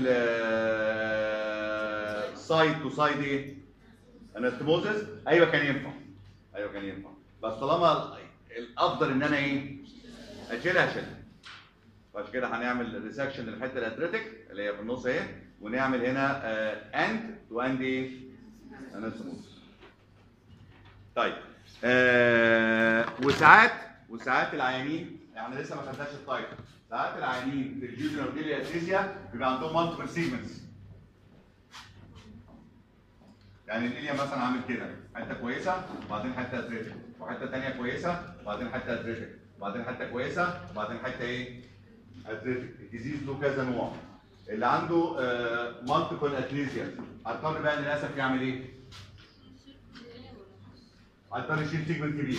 آه سايد تو سايد ايه انستموزس ايوه كان ينفع ايوه كان ينفع بس طالما الافضل ان انا ايه اشيلها اشيلها فعشان كده هنعمل ريسكشن للحته الاتريتيك اللي هي في النص اهي ونعمل هنا اند تو اند ايه انستموز طيب آه وساعات وساعات العيانين يعني لسه ما خدناش التايب ساعات العيانين في الجيوجنال وديليا اتريزيا بيبقى عندهم مالتيبل سيجمنتس يعني الاليا مثلا عامل كده حته كويسه وبعدين حته اتريتك وحته ثانيه كويسه وبعدين حته اتريتك وبعدين حته كويسه وبعدين حته ايه اتريتك الديزيز له كذا نوع اللي عنده مالتيبل اتريزيا هيضطر بقى للاسف يعمل ايه؟ هيضطر يشيل سيجمنت كبير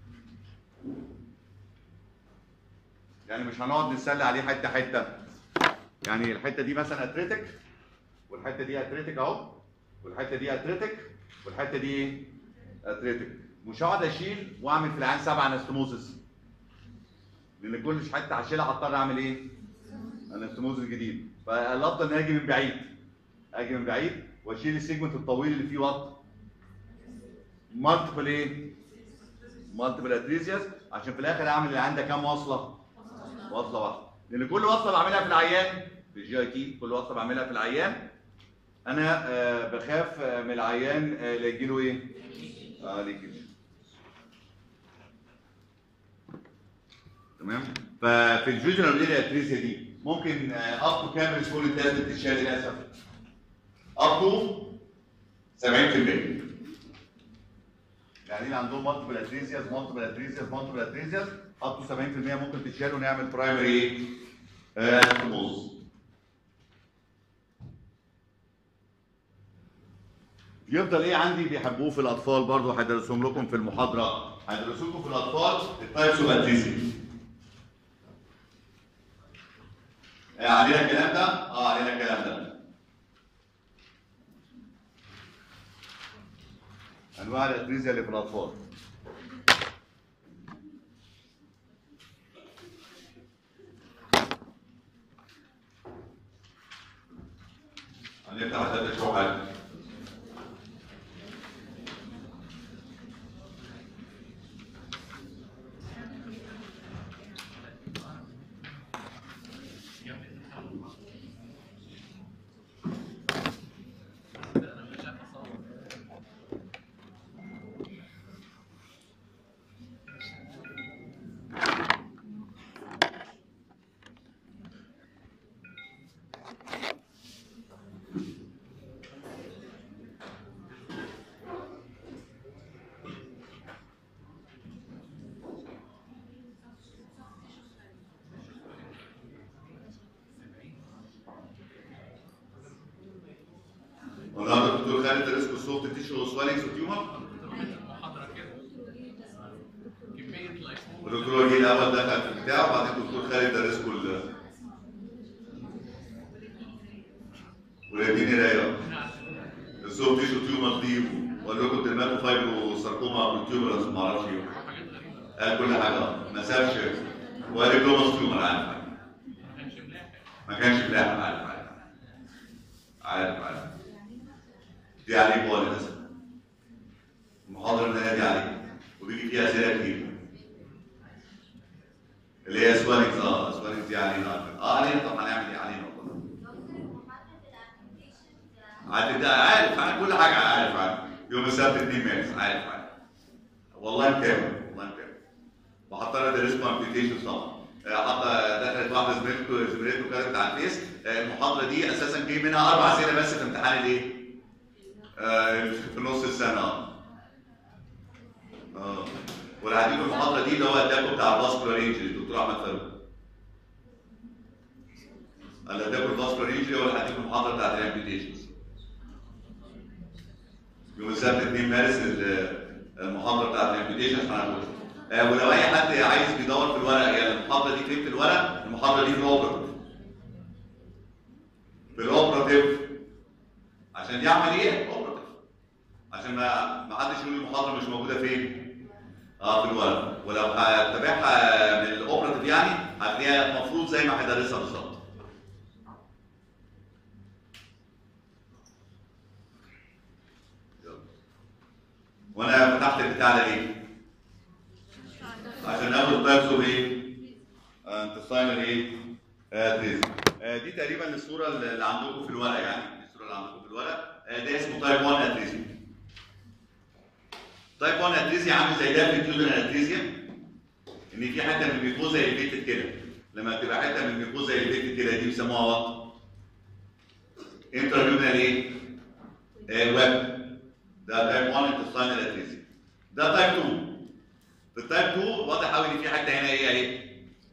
يعني مش هنقعد نتسلى عليه حته حته يعني الحته دي مثلا اتريتك والحته دي اتريتك اهو والحته دي اتريتك والحته دي ايه؟ اتريتك مش هقعد اشيل واعمل في العين سبعه انستموزس لان كل حته هشيلها هضطر اعمل ايه؟ انستموزس جديد فالافضل ان اجي من بعيد اجي من بعيد واشيل السيجمنت الطويل اللي فيه وات مالتيبل ايه؟ مالتيبل اتريزياس عشان في الاخر اعمل العين ده كام وصله؟ وصله واحده لان كل وصله بعملها في العيان في الجي اي تي كل وصله بعملها في العيان انا آه بخاف آه من العيان آه اللي يجيله ايه؟ اه ليكج تمام ففي الجوجنال اريا اتريسيا دي ممكن اب تو كام سكول التالت تتشال للاسف اب تو 70% يعني اللي عندهم مالتيبل اتريزياز مالتيبل اتريزياز مالتيبل اتريزياز اب تو 70% ممكن تتشال ونعمل برايمري ايه؟ انستموز يفضل ايه عندي بيحبوه في الاطفال برضه هدرسهم لكم في المحاضره هدرس لكم في الاطفال التايبس اوف اتريزيا علينا الكلام ده؟ اه علينا الكلام ده انواع الاتريزيا اللي في الاطفال هنفتح هذا شوحات والنهارده الدكتور خالد ريسك سوفت تيشو سوالينجز وتيومر محاضرة كده كمية لايفون والدكتور وجيه الاول دخل في البتاع وبعدين الدكتور خالد درس كل ويديني رايه السوفت تيشو تيومر دي وقال لكم دماغه فايبرو ساركوما تيومرز ما اعرفش ايه حاجات غريبة قال كل حاجه ما سابش وقال جلوماس تيومر عارف ما كانش ملاحق ما كانش ملاحق عارف عارف عارف عارف دي عليك هو للاسف المحاضره اللي دي عليك وبيجي فيها اسئله كتير اللي هي سوانكس اه سوانكس دي علينا اه علينا طب هنعمل ايه علينا والله عارف ده عارف عارف كل حاجه عارف عارف يوم السبت 2 مارس عارف عارف والله مكمل والله مكمل وحط لها درس كومبيوتيشن طبعا آه، حاطه دخلت واحده زميلته زميلته كتبت على الفيس آه، المحاضره دي اساسا جاي منها اربع اسئله بس في امتحان الايه؟ آه، في نص السنه اه اه واللي هديكم المحاضره دي اللي هو اداكم بتاع الفاسكولار انجري الدكتور احمد فاروق اللي اداكم الفاسكولار انجري هو اللي هديكم المحاضره بتاعت الامبيتيشنز يوم السبت 2 مارس ال- المحاضره بتاعت الامبيتيشنز هناخدها آه، ولو اي حد عايز بيدور في الورق يعني المحاضره دي فين في الورق المحاضره دي في الاوبرا في الاوبراتيف عشان يعمل ايه اوبراتيف عشان ما ما حدش يقول المحاضره مش موجوده فين اه في الورق ولو هتتابعها من الاوبراتيف يعني هتلاقيها المفروض زي ما هيدرسها بالظبط يلا. وانا فتحت البتاع ده ليه؟ عشان ناخد تايبس اوف ايه؟ انتستاينال ايه؟ تريزم. دي تقريبا الصوره اللي عندكم في الورق يعني دي الصوره اللي عندكم في الورق آه، ده اسمه تايب 1 اتريزم. تايب 1 اتريزيا عامل زي ده في التيودر اتريزيا ان في حته من الميكوزا الفيتد كده لما بتبقى حته من الميكوزا الفيتد كده دي بيسموها وات؟ انترليونال ايه؟ آه ويب ده تايب 1 انتستاينال اتريزيا. ده تايب 2 في التايب 2 واضح قوي ان في حته هنا ايه اهي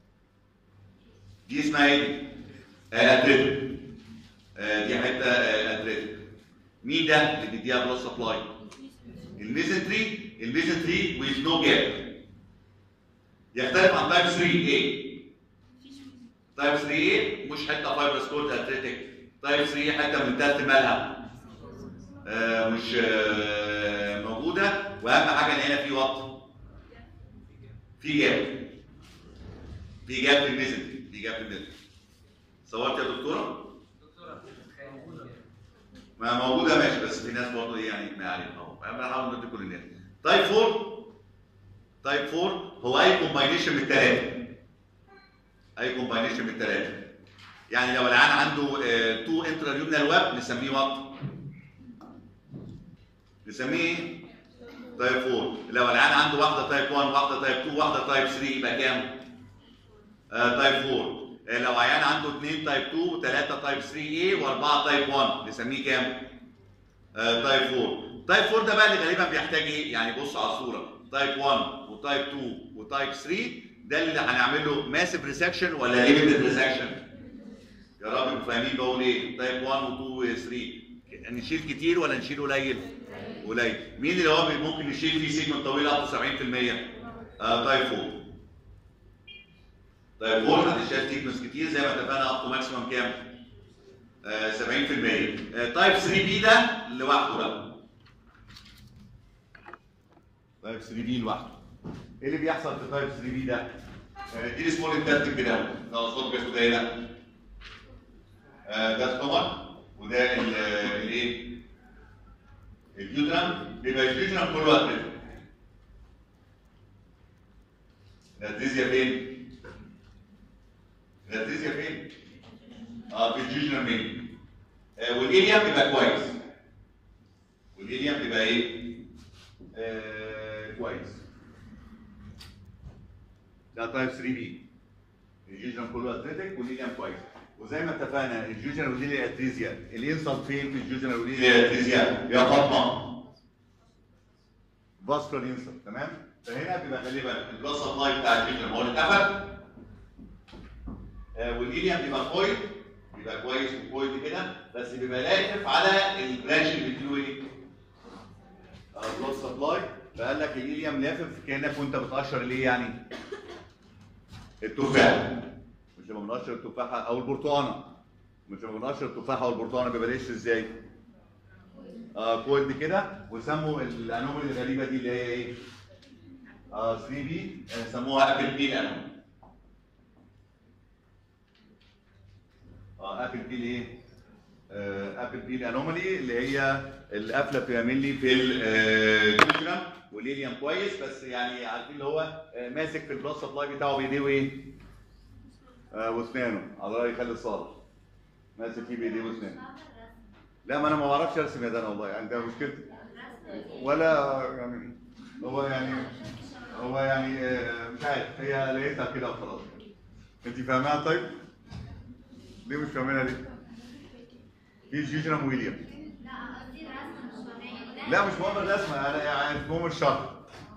دي اسمها ايه دي؟ آه اتريتك آه دي حته آه اتريتك مين ده اللي بيديها بلس سبلاي؟ الميزنتري الميزنتري with نو جاب يختلف عن تايب 3 ايه؟ تايب 3 ايه مش حته فايبرس كورد اتريتك تايب 3 حته من تحت مالها آه مش آه موجوده واهم حاجه ان هنا في وقت في جاب في جاب في الميزنتري في جاب في الميزنتري صورت يا دكتوره؟ دكتوره موجوده ما موجوده ماشي بس في ناس برضه ايه يعني ما علينا اهو انا بحاول ندي كل الناس تايب 4 تايب 4 هو اي كومباينيشن من الثلاثه اي كومباينيشن من الثلاثه يعني لو العيان عنده 2 انتراليومنال ويب نسميه وات نسميه ايه؟ تايب 4 لو العيان عنده واحده تايب 1 واحده تايب 2 واحده تايب 3 يبقى كام؟ آه تايب 4 آه لو عيان عنده 2 تايب 2 و3 تايب 3 اي و4 تايب 1 نسميه كام؟ آه تايب 4 تايب 4 ده بقى اللي غالبا بيحتاج ايه؟ يعني بص على الصوره تايب 1 وتايب 2 وتايب 3 ده اللي هنعمل له ماسيف ريسكشن ولا ليميتد ريسكشن؟ يا رب انتوا فاهمين بقول ايه؟ تايب 1 و2 و3 نشيل كتير ولا نشيل قليل؟ قليل مين اللي هو ممكن نشيل فيه سيجمنت طويل up to 70%؟ آه تايب 4 طيب هو حد شاف تيكنس كتير زي ما اتفقنا اب تو ماكسيمم كام؟ آه 70% آه تايب 3 بي ده لوحده بقى تايب 3 بي لوحده ايه اللي بيحصل في تايب 3 بي ده؟ آه دي سمول انتستين كده اهو ده صوت جسمه ده هنا آه ده ستومك وده ال- الايه؟ اليوترم بيبقى اليوترم كله اتريتك الاتريزيا فين؟ الاتريزيا فين؟ اه في الجيجنال مين آه والإيليام بيبقى كويس والإيليام بيبقى ايه؟ آه كويس ده تايب 3 بي الجيجنال كله اتريتك والإيليام كويس وزي ما اتفقنا الجيجنال وديلي اتريزيا الانسل فين في الجيجنال وديلي اتريزيا يا فاطمه فاسكولار انسل تمام فهنا بيبقى غالبا البلس سبلاي بتاع الجيجنال هو اللي اتقفل آه، والإيليام بيبقى كويس بيبقى كويس وكويس كده بس بيبقى لافف على البرانش اللي بيديله ايه؟ بلاد سبلاي فقال لك الإيليام لافف كانك وانت بتقشر الايه يعني؟ التفاح مش لما بنقشر التفاحه او البرتقانه مش لما بنقشر التفاحه او البرتقانه بيبقى القشر ازاي؟ اه كويلد كده وسموا الانومالي الغريبه دي اللي هي ايه؟ اه 3 بي آه، سموها ابل بي انومالي اه ابل بي ايه؟ آه ابل بي انومالي اللي هي القفله بتعمل لي في الجوجرام والإيليام كويس بس يعني عارفين اللي هو آه، ماسك في البلاد سبلاي بتاعه بايديه وايه؟ آه واسنانه على راي خالد صالح ماسك فيه بايديه واسنانه لا ما انا ما بعرفش ارسم يا دانا والله يعني ده مشكلتي ولا يعني هو يعني هو يعني آه، مش عارف هي لقيتها كده وخلاص انت فاهمها طيب؟ ليه مش فاهمينها ليه؟ في جيجرام ويليام لا مش مهم الرسمه انا يعني مهم الشرح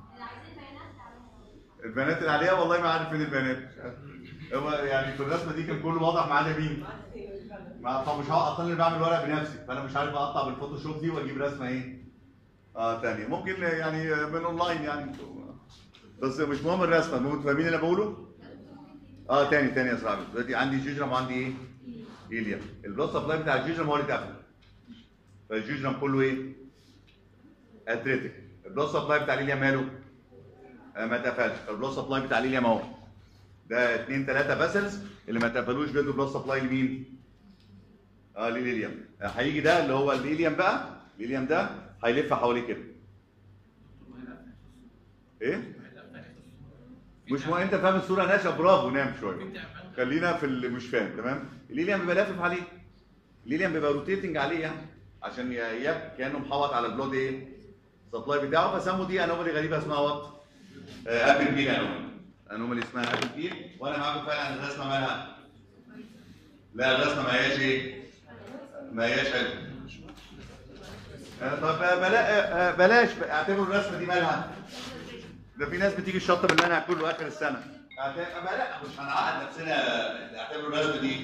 البنات اللي عليها والله ما عارف مين البنات مش عارف. هو يعني في الرسمه دي كان كله واضح ما عدا مين ما فمش هقطع اللي بعمل ورق بنفسي فانا مش عارف اقطع بالفوتوشوب دي واجيب رسمه ايه اه تانية ممكن يعني من اونلاين يعني بس مش مهم الرسمه المهم فاهمين اللي انا بقوله اه تاني تاني يا صاحبي دلوقتي عندي جيجرام وعندي ايه ايليا البلس سبلاي بتاع الجيجرام هو اللي اتقفل فالجيجرام كله ايه اتريتك البلس سبلاي بتاع الايليا ماله آه ما اتقفلش البلس سبلاي بتاع الايليا اهو ده اثنين ثلاثه فاسلز اللي ما اتقفلوش بيدوا بلس سبلاي لمين اه للإيليوم هيجي ده اللي هو الإيليوم بقى الإيليوم ده هيلف حواليه كده ايه مش مهم انت فاهم الصوره ناشا برافو نام شويه خلينا في اللي مش فاهم تمام الإيليوم بيبقى لافف عليه الإيليوم بيبقى روتيتنج عليه يعني عشان ي- يب كانه محوط على البلود ايه سبلاي بتاعه فسموا دي انومالي غريبه اسمها وات ابل بيل انومالي انومالي اسمها ابل بيل وانا معاكم فعلا الرسمه مالها لا الرسمه ما هياش ايه ما هياش حلوه آه، طب آه، بلا آه، بلاش اعتبروا الرسمه دي مالها ده في ناس بتيجي الشطه بالمنهج كله اخر السنه اعت- ما لا مش هنعقد نفسنا اعتبروا الرسمه دي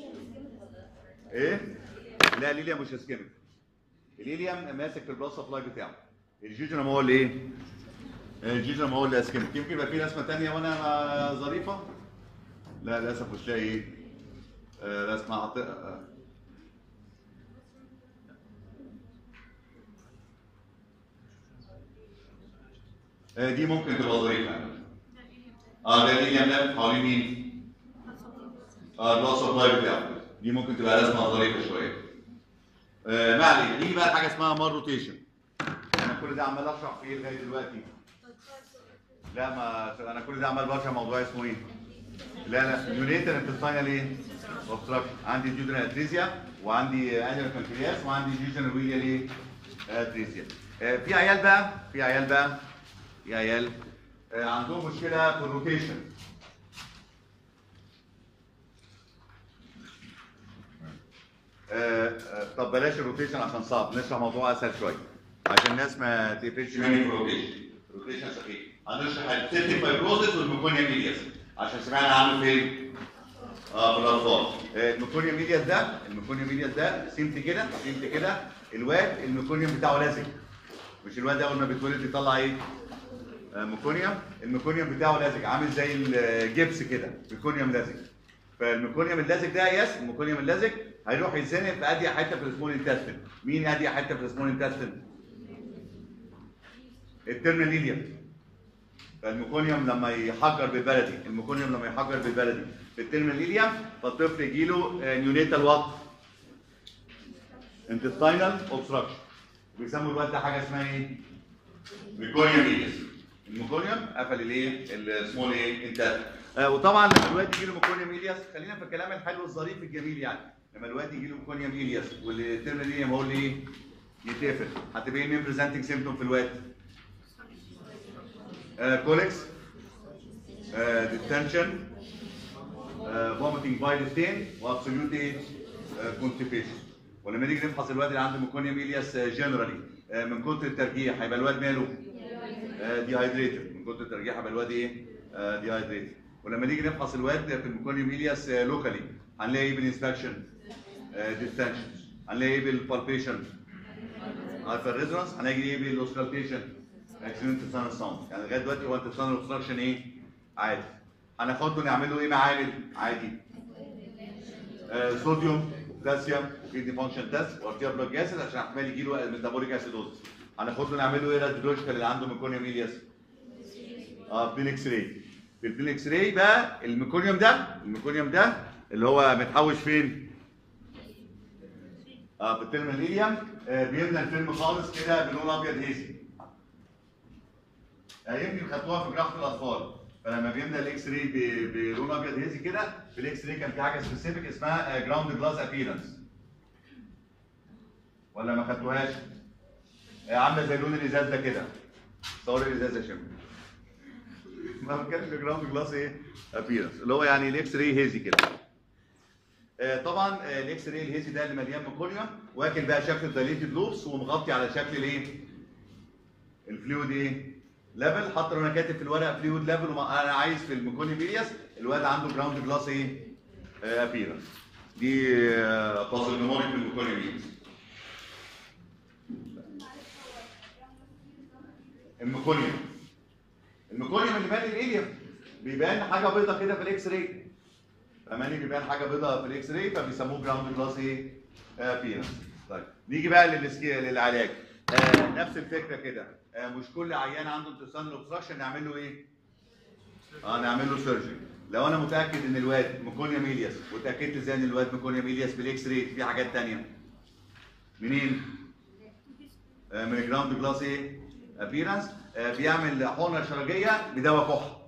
ايه لا ليليام مش اسكيميك الليليام ماسك في البلس سبلاي بتاعه الجيجرام هو اللي ايه الجيجرام هو اللي اسكيميك يمكن يبقى في رسمه ثانيه وانا ما- ظريفه لا للاسف مش لاقي ايه آه، رسمه عط... آه. آه، دي ممكن تبقى ظريفه اه ده اللي لف حوالين مين؟ اه البلس سبلاي بتاعه دي ممكن تبقى رسمه ظريفه شويه آه ما علينا نيجي بقى حاجه اسمها مار روتيشن انا كل ده عمال اشرح في ايه لغايه دلوقتي لا ما انا كل ده عمال بشرح موضوع اسمه ايه لا لا يونيتر انتستاينال ايه اوبستراكشن عندي جيودرال اتريزيا وعندي انيرال بانكرياس وعندي جيجنال ويليال ايه اتريزيا آه في عيال بقى في عيال بقى في عيال آه عندهم مشكله في الروتيشن آه، آه، طب بلاش الروتيشن عشان صعب نشرح موضوع اسهل شويه عشان الناس ما تقفلش مني في الروتيشن روتيشن سخيف هنشرح السيستم فايبروزس والميكونيا ميدياس عشان سمعنا عنه فين؟ اه في الاطفال آه، الميكونيا ميدياس ده الميكونيا ميدياس ده سمت كده سمت كده الواد الميكونيوم بتاعه لازق مش الواد اول ما بيتولد يطلع ايه؟ آه، ميكونيوم الميكونيوم بتاعه لازق عامل زي الجبس كده ميكونيوم لازق فالميكونيوم اللازق ده يس الميكونيوم اللازق هيروح يتزنق في ادي حته في السمول انتستين مين ادي حته في السمول انتستين الترمينال ليليوم فالميكونيوم لما يحجر بالبلدي الميكونيوم لما يحجر بالبلدي في الترمينال ليليوم فالطفل يجي له نيونيتال وات انتستينال اوبستراكشن بيسموا الواد ده حاجه اسمها ايه؟ ميكونيوم ليليوس الميكونيوم قفل الايه؟ السمول ايه؟ انتستين آه وطبعا لما الواد يجي له ميكونيوم إلياس خلينا في الكلام الحلو الظريف الجميل يعني لما الواد يجي له ميكونيوم إلياس والترمينال إليوم هو اللي ايه؟ يتقفل هتبقى ايه مين بريزنتنج سيمتوم في الواد؟ آه كوليكس آه ديستنشن فوميتنج باي ستين وابسوليوت ايه؟ كونستيبيشن ولما نيجي نفحص الواد اللي عنده ميكونيوم إلياس جنرالي من كتر الترجيح هيبقى الواد ماله؟ ديهايدريتد من كتر الترجيح هيبقى الواد ايه؟ ديهايدريتد ولما نيجي نفحص الواد في الميكونيوم إلياس لوكالي هنلاقي ايه بالانسبكشن؟ ديستنشن هنلاقي ايه بالبالبيشن؟ هايبر ريزونانس هنلاقي ايه بالاوسكالتيشن؟ اكسيدنت سان ساوند يعني لغايه دلوقتي هو انت سان اوبستراكشن ايه؟ عادي هناخده نعمل له ايه معامل؟ عادي آه صوديوم وبوتاسيوم وكيدني فانكشن تيست وارتيا بلوك جاسد عشان احتمال يجي له ميتابوليك اسيدوز هناخد له نعمل له ايه راديولوجيكال اللي عنده ميكونيوم إلياس؟ اه بلين اكس راي في البلين اكس راي بقى الميكونيوم ده الميكونيوم ده اللي هو متحوش فين؟ اه في الترمينال إليوم آه بيملى الفيلم خالص كده بلون ابيض هيزي آه يمكن خدتوها في جراحه الاطفال فلما بيملى الاكس راي ب- بلون ابيض هيزي كده في الاكس راي كان في حاجه سبيسيفيك اسمها جراوند جلاس ابييرنس ولا ما خدتوهاش؟ آه، عامله زي لون الازاز ده كده صور الازاز يا شباب ما بتكلم جراوند جلاس ايه؟ ابييرنس اللي هو يعني الاكس راي هيزي كده آه، طبعا آه، الاكس راي الهيزي ده اللي مليان ميكونيوم واكل بقى شكل الدايليتد لوبس ومغطي على شكل الايه؟ الفلويد ايه؟ ليفل حتى لو انا كاتب في الورق فلويد ليفل وانا عايز في الميكونيوم ميلياس الواد عنده جراوند جلاس ايه؟ ابيرنس دي بازل نمونيك في الميكونيوم ميلياس الميكونيوم الميكونيوم اللي بان الاليوم بيبان حاجه بيضه كده في الاكس راي فماني بيبان حاجه بيضاء في الاكس راي فبيسموه جراوند جلاس ايه؟ ابيرنس طيب نيجي بقى للسكي للعلاج آه نفس الفكره كده آه مش كل عيان عنده انتستانال اوبستراكشن نعمل له ايه؟ اه نعمل له سيرجري لو انا متاكد ان الواد ميكونيا ميلياس وتاكدت ازاي ان الواد ميكونيا ميلياس بالاكس راي في حاجات ثانيه منين؟ آه من الجراوند جلاس ايه؟ ابيرنس آه بيعمل حقنه شرجيه بدواء كحه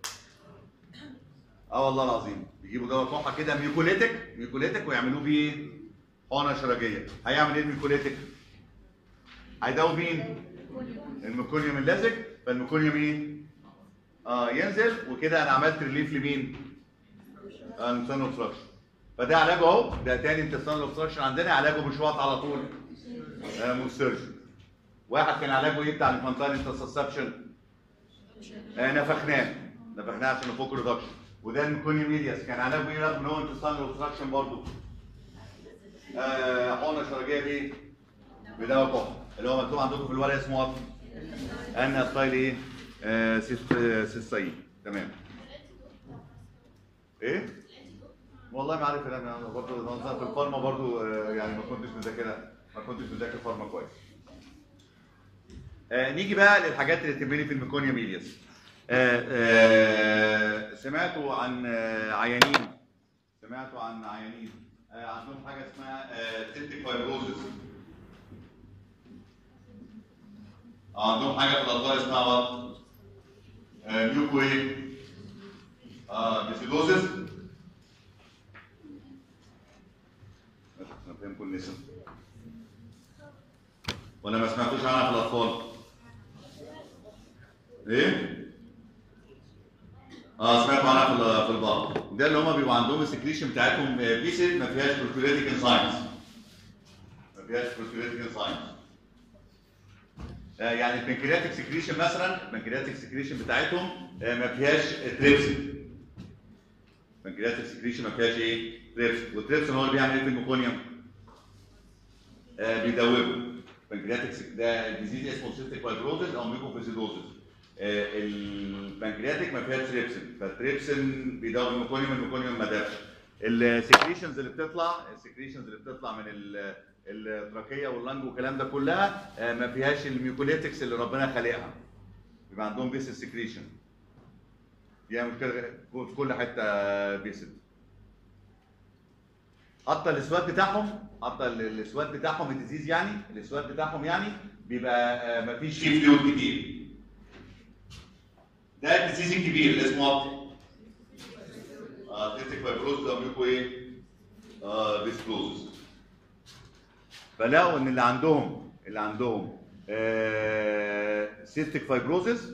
اه والله العظيم بيجيبوا دواء كحه كده ميوكوليتك ميوكوليتك ويعملوه بيه ايه؟ حقنه شرجيه هيعمل ايه الميوكوليتك؟ هيداوي مين؟ الميكونيوم اللزج فالميكونيوم ايه؟ اه ينزل وكده انا عملت ريليف لمين؟ اه انتستان اوبستراكشن فده علاجه اهو ده تاني انتستان اوبستراكشن عندنا علاجه مش وقت على طول آه مسترجن واحد كان علاجه ايه بتاع الانفانتايل انترسبشن آه نفخناه نفخناه عشان نفك ريدكشن وده الميكونيوم ميدياس كان علاجه ايه رغم ان هو انتستان اوبستراكشن برضه آه حقنه شرجيه بايه؟ بدواء كحه اللي هو مكتوب عندكم في الورق اسمه وات ان ستايل ايه؟ آه سيس- آه، سيستاين تمام ايه؟ والله ما عارف انا أنا برضه نظرت في الفارما برضه آه، يعني ما كنتش مذاكرها ما كنتش مذاكر فارما كويس. آه نيجي بقى للحاجات اللي تهمني في الميكونيا ميلياس. آه آه سمعتوا عن آه عيانين سمعتوا عن عيانين آه عندهم حاجه اسمها آه سيستيك فايبروزس عندهم حاجه في الاطفال اسمها وات؟ آه ميوكو ايه؟ اه بيسيدوزس انا فاهم كل اسم ولا ما سمعتوش عنها في الاطفال؟ ايه؟ اه سمعتوا عنها في ال- في البعض ده اللي هم بيبقوا عندهم السكريشن بتاعتهم بيسد ما فيهاش بروتوليتيك انزايمز ما فيهاش بروتوليتيك انزايمز آه، يعني البنكرياتيك سكريشن مثلا البنكرياتيك سكريشن بتاعتهم آه، ما فيهاش تريبسين البنكرياتيك سكريشن ما فيهاش ايه؟ تريبسين والتريبسين هو اللي بيعمل ايه في الميكونيوم؟ آه بيدوبه البنكرياتيك سك- ده ديزيز اسمه سيستيك فايبروزس او ميكوفيزيدوزس آه البنكرياتيك ما فيهاش تريبسين فالتريبسين بيدوب الميكونيوم الميكونيوم ما دابش السكريشنز اللي بتطلع السكريشنز اللي بتطلع من ال- التراكيه واللنج والكلام ده كلها آه، ما فيهاش الميوكوليتكس اللي ربنا خالقها يبقى عندهم بيس سكريشن يعني مشكله في كل حته بيسد حتى الاسواد بتاعهم حتى ال- الاسواد بتاعهم الديزيز يعني الاسواد بتاعهم يعني بيبقى آه، ما فيش فيه فلويد كتير ده الديزيز الكبير اللي اسمه وات اه تيستيك فايبروز او ميوكو ايه اه ديسبلوزس فلقوا ان اللي عندهم اللي عندهم آه سيستيك فايبروزس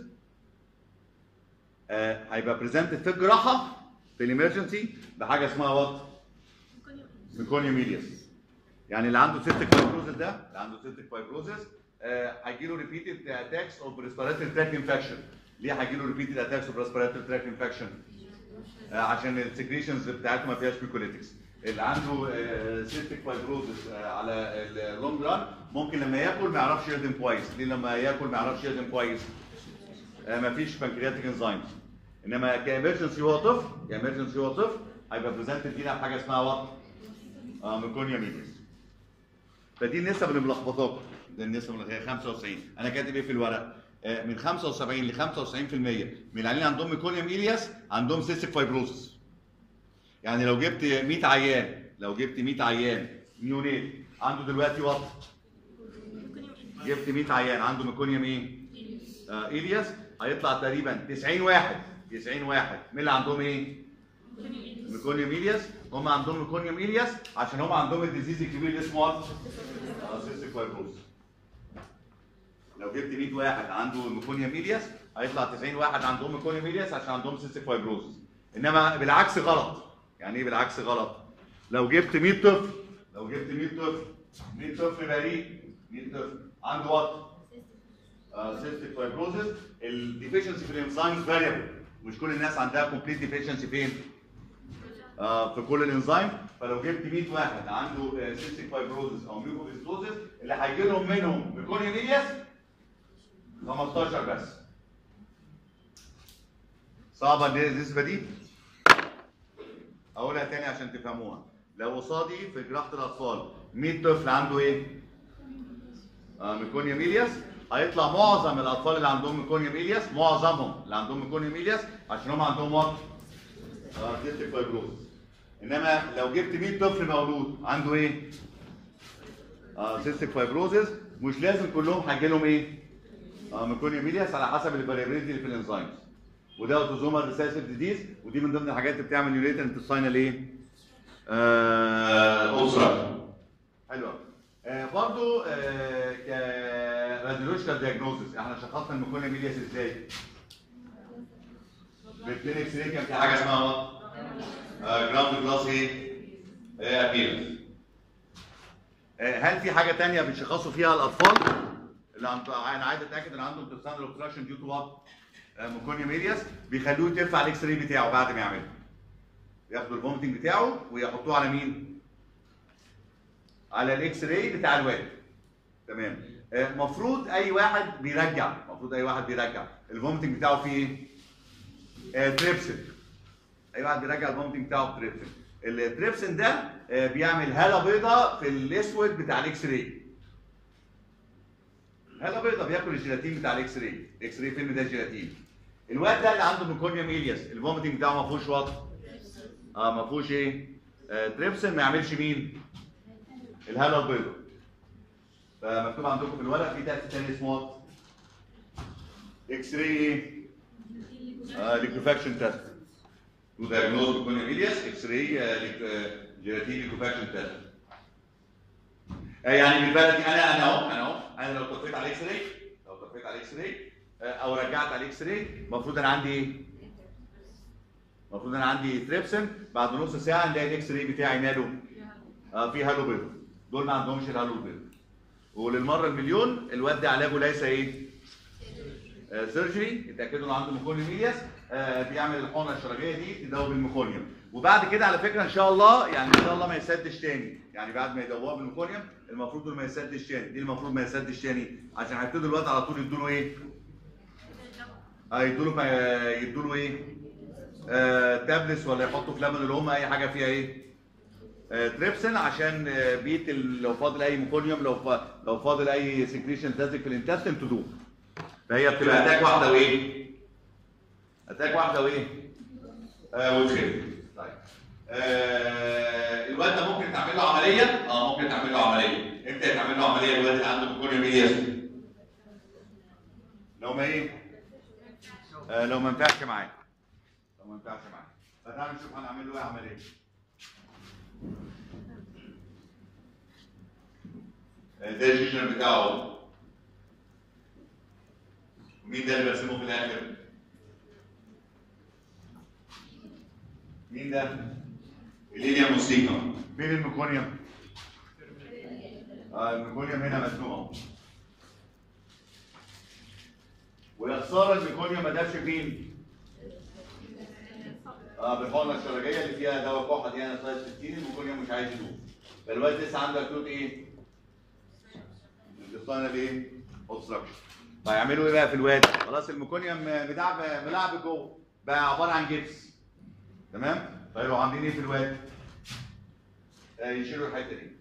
آه هيبقى بريزنتد في الجراحه في الامرجنسي بحاجه اسمها وات ميكونيا ميلياس يعني اللي عنده سيستيك فايبروزس ده اللي عنده سيستيك فايبروزس هيجي له ريبيتد اتاكس اوف ريسبيراتوري تراك انفكشن ليه هيجي له ريبيتد اتاكس اوف ريسبيراتوري تراك انفكشن عشان السكريشنز بتاعته ما فيهاش ميكوليتكس اللي عنده سيستيك فايبروزس على اللونج ران ممكن لما ياكل ما يعرفش يهضم كويس ليه لما ياكل ما يعرفش يهضم كويس ما فيش بنكرياتيك انزيمز انما كامرجنسي هو طفل كامرجنسي هو طفل هيبقى بريزنتد لينا بحاجه اسمها وات اه ميكونيا ميليس فدي النسب اللي ملخبطاكم دي النسب اللي هي 95 انا كاتب ايه في الورق آه، من 75 ل 95% من العيانين عندهم ميكونيوم إلياس عندهم سيستيك فايبروسس يعني لو جبت 100 عيان لو جبت 100 عيان نيونيت عنده دلوقتي وات جبت 100 عيان عنده ميكونيوم ايه؟ آه إلياس هيطلع تقريبا 90 واحد 90 واحد مين اللي عندهم ايه؟ ميكونيوم إلياس هم عندهم ميكونيوم إلياس عشان هم عندهم الديزيز الكبير اللي اسمه what؟ سيستيك فايبروز لو جبت 100 واحد عنده ميكونيوم إلياس هيطلع 90 واحد عندهم ميكونيوم إلياس عشان عندهم سيستيك فايبروز انما بالعكس غلط يعني ايه بالعكس غلط؟ لو جبت 100 طفل لو جبت 100 طفل 100 طفل بريء 100 طفل عنده وات؟ سيستيك فايبروزس الديفيشنسي في الانزيمز فاريبل مش كل الناس عندها كومبليت ديفيشنسي فين؟ آه في كل الانزيم فلو جبت 100 واحد عنده سيستيك فايبروزس او ميوكوفيستوزس اللي هيجي لهم منهم ميكونيوم إلياس 15 بس صعبه النسبه دي؟ اقولها تاني عشان تفهموها لو قصادي في جراحه الاطفال 100 طفل عنده ايه؟ آه ميكونيوم إلياس هيطلع معظم الاطفال اللي عندهم ميكونيوم إلياس معظمهم اللي عندهم ميكونيوم إلياس عشان هم عندهم وات؟ اه سيستيك فايبروز انما لو جبت 100 طفل مولود عنده ايه؟ اه سيستيك فايبروزز مش لازم كلهم هيجي لهم ايه؟ اه ميكونيوم إلياس على حسب الفاريابيلتي اللي في الانزيمز وده اوتوزومال ريسيسيف ديزيز ودي من ضمن الحاجات اللي بتعمل يونيتر انتستاينال ايه؟ آه أسرة حلوة آه برضو آه كراديولوجيكال دياجنوزس احنا شخصنا الميكونيوم إلياس ازاي؟ بالاثنين اكس راي كان في حاجه اسمها جراوند كلاس ايه؟ ابيرنس هل في حاجه تانية بتشخصوا فيها الاطفال؟ اللي عند... انا عايز اتاكد ان عندهم intestinal اوبستراكشن ديو تو وات؟ ميكونيوم إلياس بيخلوه يتف على الاكس راي بتاعه بعد ما يعمله. ياخدوا الفومتنج بتاعه ويحطوه على مين؟ على الاكس راي بتاع الواد. تمام. المفروض اي واحد بيرجع، المفروض اي واحد بيرجع، الفومتنج بتاعه فيه ايه؟ آه، تريبسن اي واحد بيرجع الفومتنج بتاعه بتريبسن التريبسن ده آه، بيعمل هاله بيضاء في الاسود بتاع الاكس راي هاله بيضاء بياكل الجيلاتين بتاع الاكس راي الاكس راي فيلم ده جيلاتين الواد ده اللي عنده ميكونيوم إلياس الفومتنج بتاعه ما فيهوش وات اه ما فيهوش ايه آه تريبسن ما يعملش مين الهاله البيضاء فمكتوب عندكم في الورق في تحت تاني اسمه وات اكس راي ايه ليكوفاكشن تيست تو دايجنوز ميكونيوم إلياس اكس راي جيلاتين ليكوفاكشن تيست يعني بالبلدي انا انا اهو انا اهو انا لو طفيت على اكس راي لو طفيت على اكس راي او رجعت على اكس راي المفروض انا عندي ايه؟ المفروض انا عندي تريبسن بعد نص ساعه نلاقي الاكس راي بتاعي ماله؟ آه في هالو بيض دول ما عندهمش الهالو بيض وللمره المليون الواد ده علاجه ليس ايه؟ آه سيرجري اتاكدوا انه عنده ميكونيوم إلياس آه بيعمل الحقنه الشرجيه دي تداوي بالميكونيوم وبعد كده على فكره ان شاء الله يعني ان شاء الله ما يسدش تاني يعني بعد ما يدووها بالميكونيوم المفروض انه ما يسدش تاني دي المفروض ما يسدش تاني عشان هيبتدوا الواد على طول يدوا له ايه؟ هيدوا له يدوا له ايه؟ آه تابلس ولا يحطوا في لبن اللي هم اي حاجه فيها ايه؟ آه تريبسن عشان آه بيت ال- لو فاضل اي ميكونيوم لو فا لو فاضل اي سكريشن تازك في الانتستين تدوب فهي بتبقى اتاك واحده وايه؟ اتاك واحده وايه؟ آه وتخف طيب آه الواد ده ممكن تعمل له عمليه؟ اه ممكن تعمل له عمليه امتى تعمل له عمليه الواد اللي عنده ميكونيوم إلياس؟ لو ما ايه؟ آه لو ما ينفعش معاه لو ما ينفعش معاه فتعالوا نشوف هنعمل له ايه عمليه آه، ده الجيشن بتاعه مين ده اللي برسمه في الاخر؟ مين ده؟ اللينيا موسيقى فين الميكونيوم؟ اه الميكونيوم هنا مرسوم اهو ويا خساره الميكونيوم ما دابش فين؟ اه بالحقنه الشرجيه اللي فيها دواء كحه دي انا سايز 60 الميكونيوم مش عايز يدوب فالواد لسه عنده اكيوت ايه؟ انتصال ايه؟ اوبستراكشن فيعملوا ايه بقى في الواد؟ خلاص الميكونيوم ملعب ملعب جوه بقى عباره عن جبس تمام؟ فيروحوا عاملين ايه في الواد؟ آه يشيلوا الحته دي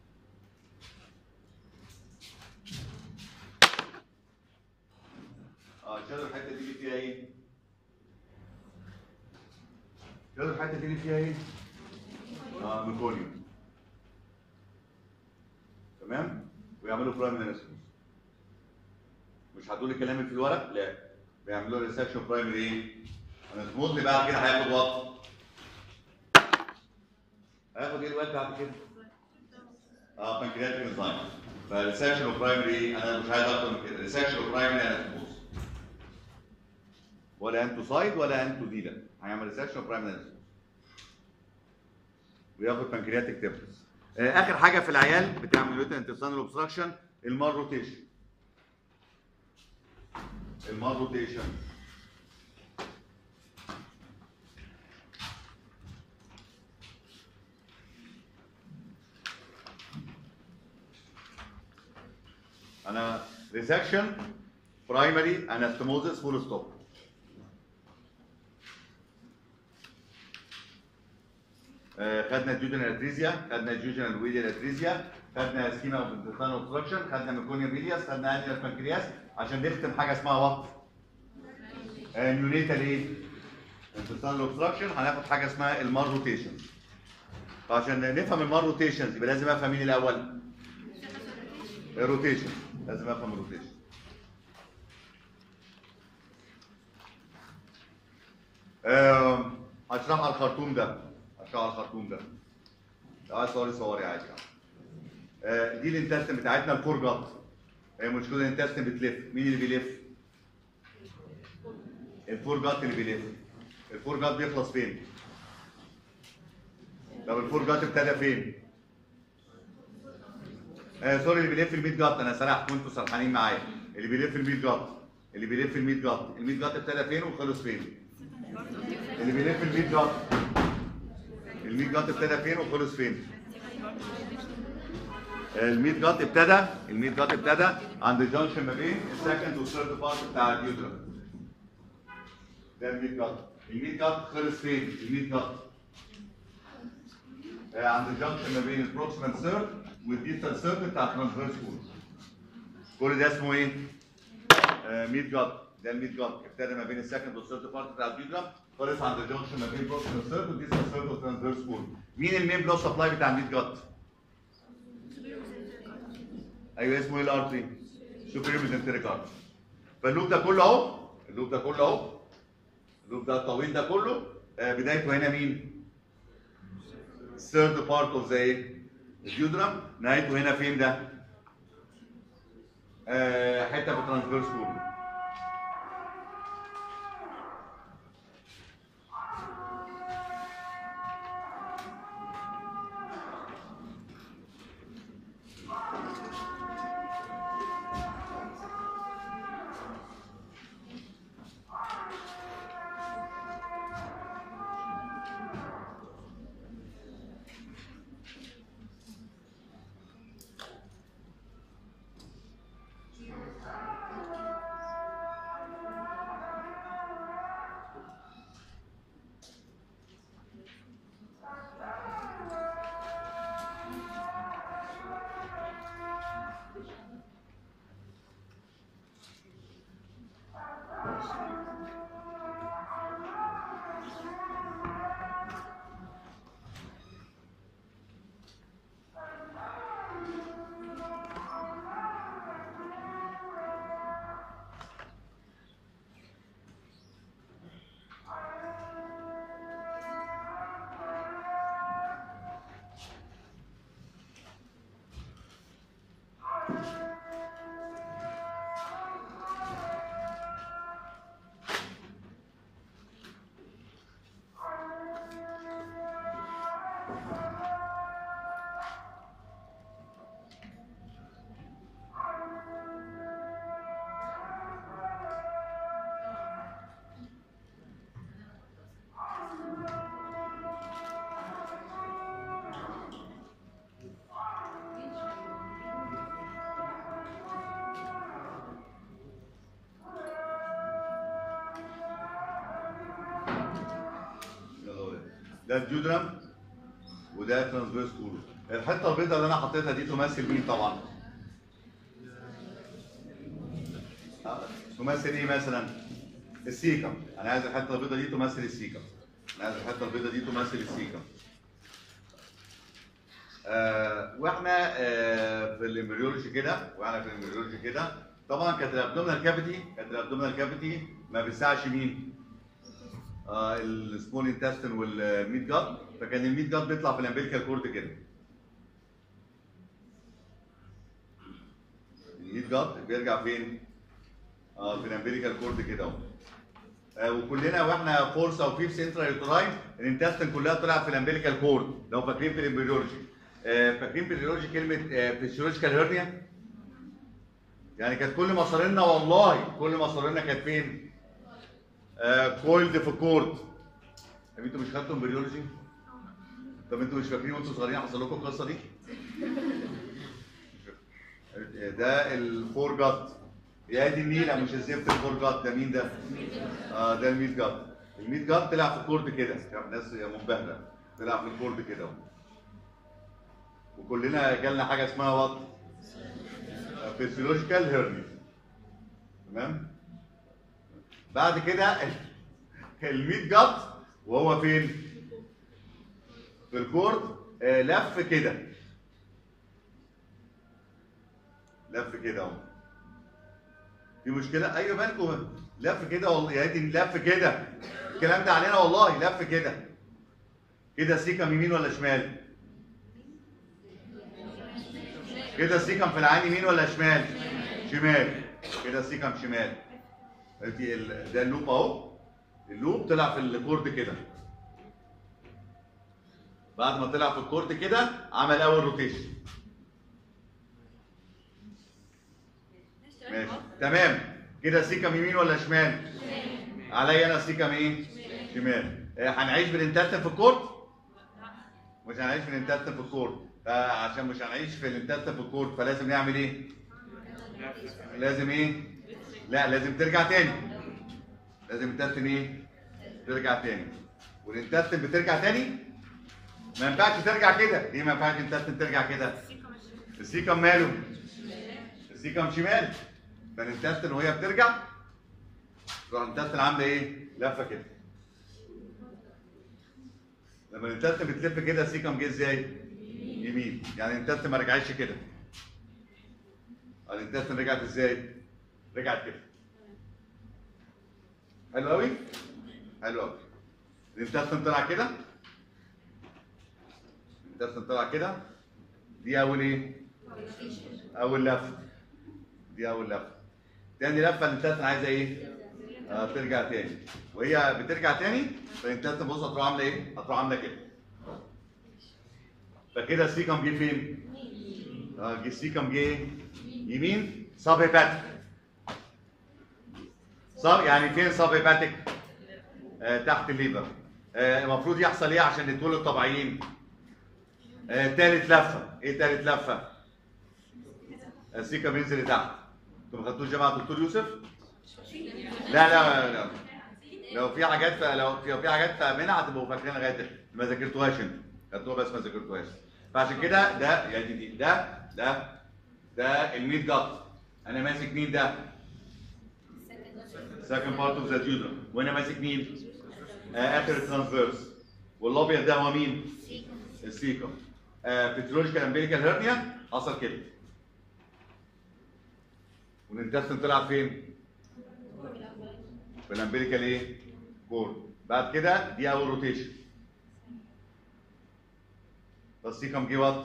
اه شالوا الحته دي اللي فيها ايه؟ شالوا الحته دي اللي فيها ايه؟ اه ميكونيوم تمام؟ ويعملوا برايمري انستروس مش هتقولي كلامي في الورق؟ لا بيعملوا ريسكشن برايمري ايه؟ الانستموزلي بعد كده هياخد وقت هياخد ايه الوقت بعد كده؟ اه بانكرياتيك انزايم فريسكشن اوف برايمري انا مش عايز اكتر من كده ريسكشن اوف برايمري انستموز ولا انتو سايد ولا انتو ديلا هيعمل ريسكشن اوف برايمري انستموز وياخد بانكرياتيك تيبلز آه اخر حاجه في العيال بتعمل يوتن انتستانال اوبستراكشن المال روتيشن المال روتيشن انا ريسكشن برايمري انستموزس فول ستوب خدنا جوجنال اتريزيا خدنا جوجنال ويديال اتريزيا خدنا سكيما اوف انتستان اوبستراكشن خدنا ميكونيا بيلياس خدنا انجل بانكرياس عشان نختم حاجه اسمها وقت نيونيتال ايه؟ انتستان اوبستراكشن هناخد حاجه اسمها المار روتيشن فعشان نفهم المار روتيشنز يبقى لازم افهم مين الاول؟ الروتيشن لازم افهم الروتيشن آم، هشرح على الخرطوم ده هشرح على الخرطوم ده لو عايز صوري صوري عادي يعني. آه، دي الانتستين بتاعتنا الفور جات هي مشكله الانتستين بتلف مين اللي بيلف؟ الفور جات اللي بيلف الفور جات بيخلص فين؟ طب الفور جات ابتدى فين؟ آه سوري اللي بيلف ال 100 جات انا سرحت وانتوا سرحانين معايا اللي بيلف ال 100 جات اللي بيلف ال 100 جات ال 100 جات ابتدى فين وخلص فين؟ اللي بيلف ال 100 جات ال 100 جات ابتدى فين وخلص فين؟ ال 100 جات ابتدى ال 100 جات ابتدى عند الجنكشن ما بين السكند والثيرد بارت بتاع اليوترا ده ال 100 جات ال 100 جات خلص فين؟ ال 100 جات آه، عند الجنكشن ما بين البروكسيمال سيرد والديستال سيرد بتاع الترانسفيرس كول كل ده اسمه ايه؟ آه 100 جاد ده ال 100 جاد ابتدى ما بين السكند والثيرد بارت بتاع الديجرام خلص عند الجنكشن ما بين البروكسيمال سيرد والديستال سيرد والترانسفيرس كول مين المين بلو سبلاي بتاع ال 100 جاد؟ ايوه اسمه ايه الارتري؟ سوبيريور ميزنتريك ارتري فاللوب ده كله اهو اللوب ده كله اهو اللوب ده الطويل ده كله آه بدايته هنا مين؟ third part of the الديودرام نهايته هنا فين ده؟ آه حته في الترانسفيرس كول ده الديودرام وده ترانسفيرس كول الحته البيضاء اللي انا حطيتها دي تمثل مين طبعا؟ آه، تمثل ايه مثلا؟ السيكم انا عايز الحته البيضاء دي تمثل السيكم انا عايز الحته البيضاء دي تمثل السيكم آه واحنا آه في الامبريولوجي كده واحنا في الامبريولوجي كده طبعا كانت الابدومينال كافيتي كانت الابدومينال كافيتي ما بيسعش مين؟ آه السمول انتستين والميت جاد فكان الميت جاد بيطلع في الامبليكال كورد كده الميت جاد بيرجع فين؟ اه في الامبليكال كورد كده اهو آه وكلنا واحنا فورس او فيف سنترال يوتراين الانتستين كلها طلعت في الامبليكال كورد لو فاكرين في الامبريولوجي آه فاكرين في الامبريولوجي كلمه آه فيسيولوجيكال هيرنيا يعني كانت كل مصارينا والله كل مصارينا كانت فين؟ آه كويلد في كورد طب انتوا مش خدتوا امبريولوجي؟ طب انتوا مش فاكرين وانتوا صغيرين حصل لكم القصه دي؟ ده الفور جات يا دي النيله مش الزفت الفور جات ده مين ده؟ اه ده الميت جات الميت جات طلع في الكورد كده يا ناس يا منبهره طلع في الكورد كده اهو. وكلنا جالنا حاجه اسمها وات فيسيولوجيكال هيرني تمام بعد كده الميت جات وهو فين في الكورد آه لف كده لف كده اهو في مشكله ايوه بالكم لف كده والله يا ريت لف كده الكلام ده علينا والله لف كده كده سيكم يمين ولا شمال كده السيكم في العين يمين ولا شمال؟ شمال كده السيكم شمال دي ال- ده اللوب اهو اللوب طلع في الكورد كده بعد ما طلع في الكورد كده عمل اول روتيشن ماشي تمام كده السيكم يمين ولا شمال؟ عليا انا السيكم ايه؟ شمال آه، هنعيش بالانتستين في الكورد؟ مش هنعيش في الانتستين في الكورد فعشان مش هنعيش في الانتستين في الكورد فلازم نعمل ايه؟ لازم ايه؟ لا لازم ترجع تاني لازم الانتستين ايه؟ ترجع تاني والانتستين بترجع تاني ما ينفعش ترجع كده ليه ما ينفعش الانتستين ترجع كده؟ السيكم ماله؟ السيكم شمال فالانتستين وهي بترجع تروح الانتستين عامله ايه؟ لفه كده لما الانتستين بتلف كده السيكم جه ازاي؟ يمين يعني الانتستين ما رجعتش كده الانتستين رجعت ازاي؟ رجعت كده حلو قوي؟ حلو قوي الانتستين طلع كده الانتستين طلع كده دي اول ايه؟ اول لفه دي اول لفه تاني لفه الانتستين عايزه ايه؟ آه ترجع تاني وهي بترجع تاني فالانتستين بص هتروح عامله ايه؟ هتروح عامله كده فكده السيكم جه فين؟ اه جه السيكم جه يمين سب هيباتيك سب يعني فين سب هيباتيك؟ آه تحت الليفر آه المفروض يحصل ايه عشان نتولد طبيعيين؟ آه تالت لفه ايه تالت لفه؟ السيكم ينزل لتحت انتوا ما خدتوش جامعه دكتور يوسف؟ لا لا لا لو في حاجات لو في لو في حاجات منها هتبقوا فاكرين لغايه دلوقتي. ما ذاكرتوهاش انتوا خدتوها بس ما ذاكرتوهاش فعشان كده ده يا دي دي ده ده ده الميد جات انا ماسك مين ده؟ second part of the duodenum وانا ماسك مين؟ آه اخر الترانسفيرس والابيض ده هو مين؟ السيكم آه بترولوجيكال امبيريكال هيرنيا حصل كده والانتستين طلع فين؟ في الامبيريكال ايه؟ كورد بعد كده دي اول روتيشن فالسيكم جه وات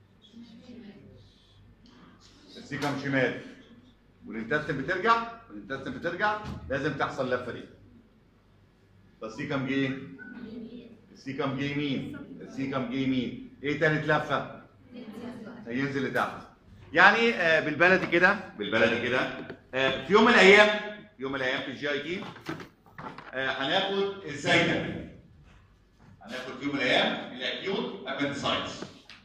السيكم شمال والانتستين بترجع والانتستين بترجع لازم تحصل اللفه دي فالسيكم جه السيكم جه يمين السيكم جه يمين ايه تالت لفه؟ هينزل لتحت يعني آه بالبلدي كده بالبلدي كده آه في يوم من الايام في يوم من الايام في الجي اي تي آه هناخد ازاي ده هناخد في يوم من الايام الاكيوت ابندسايتس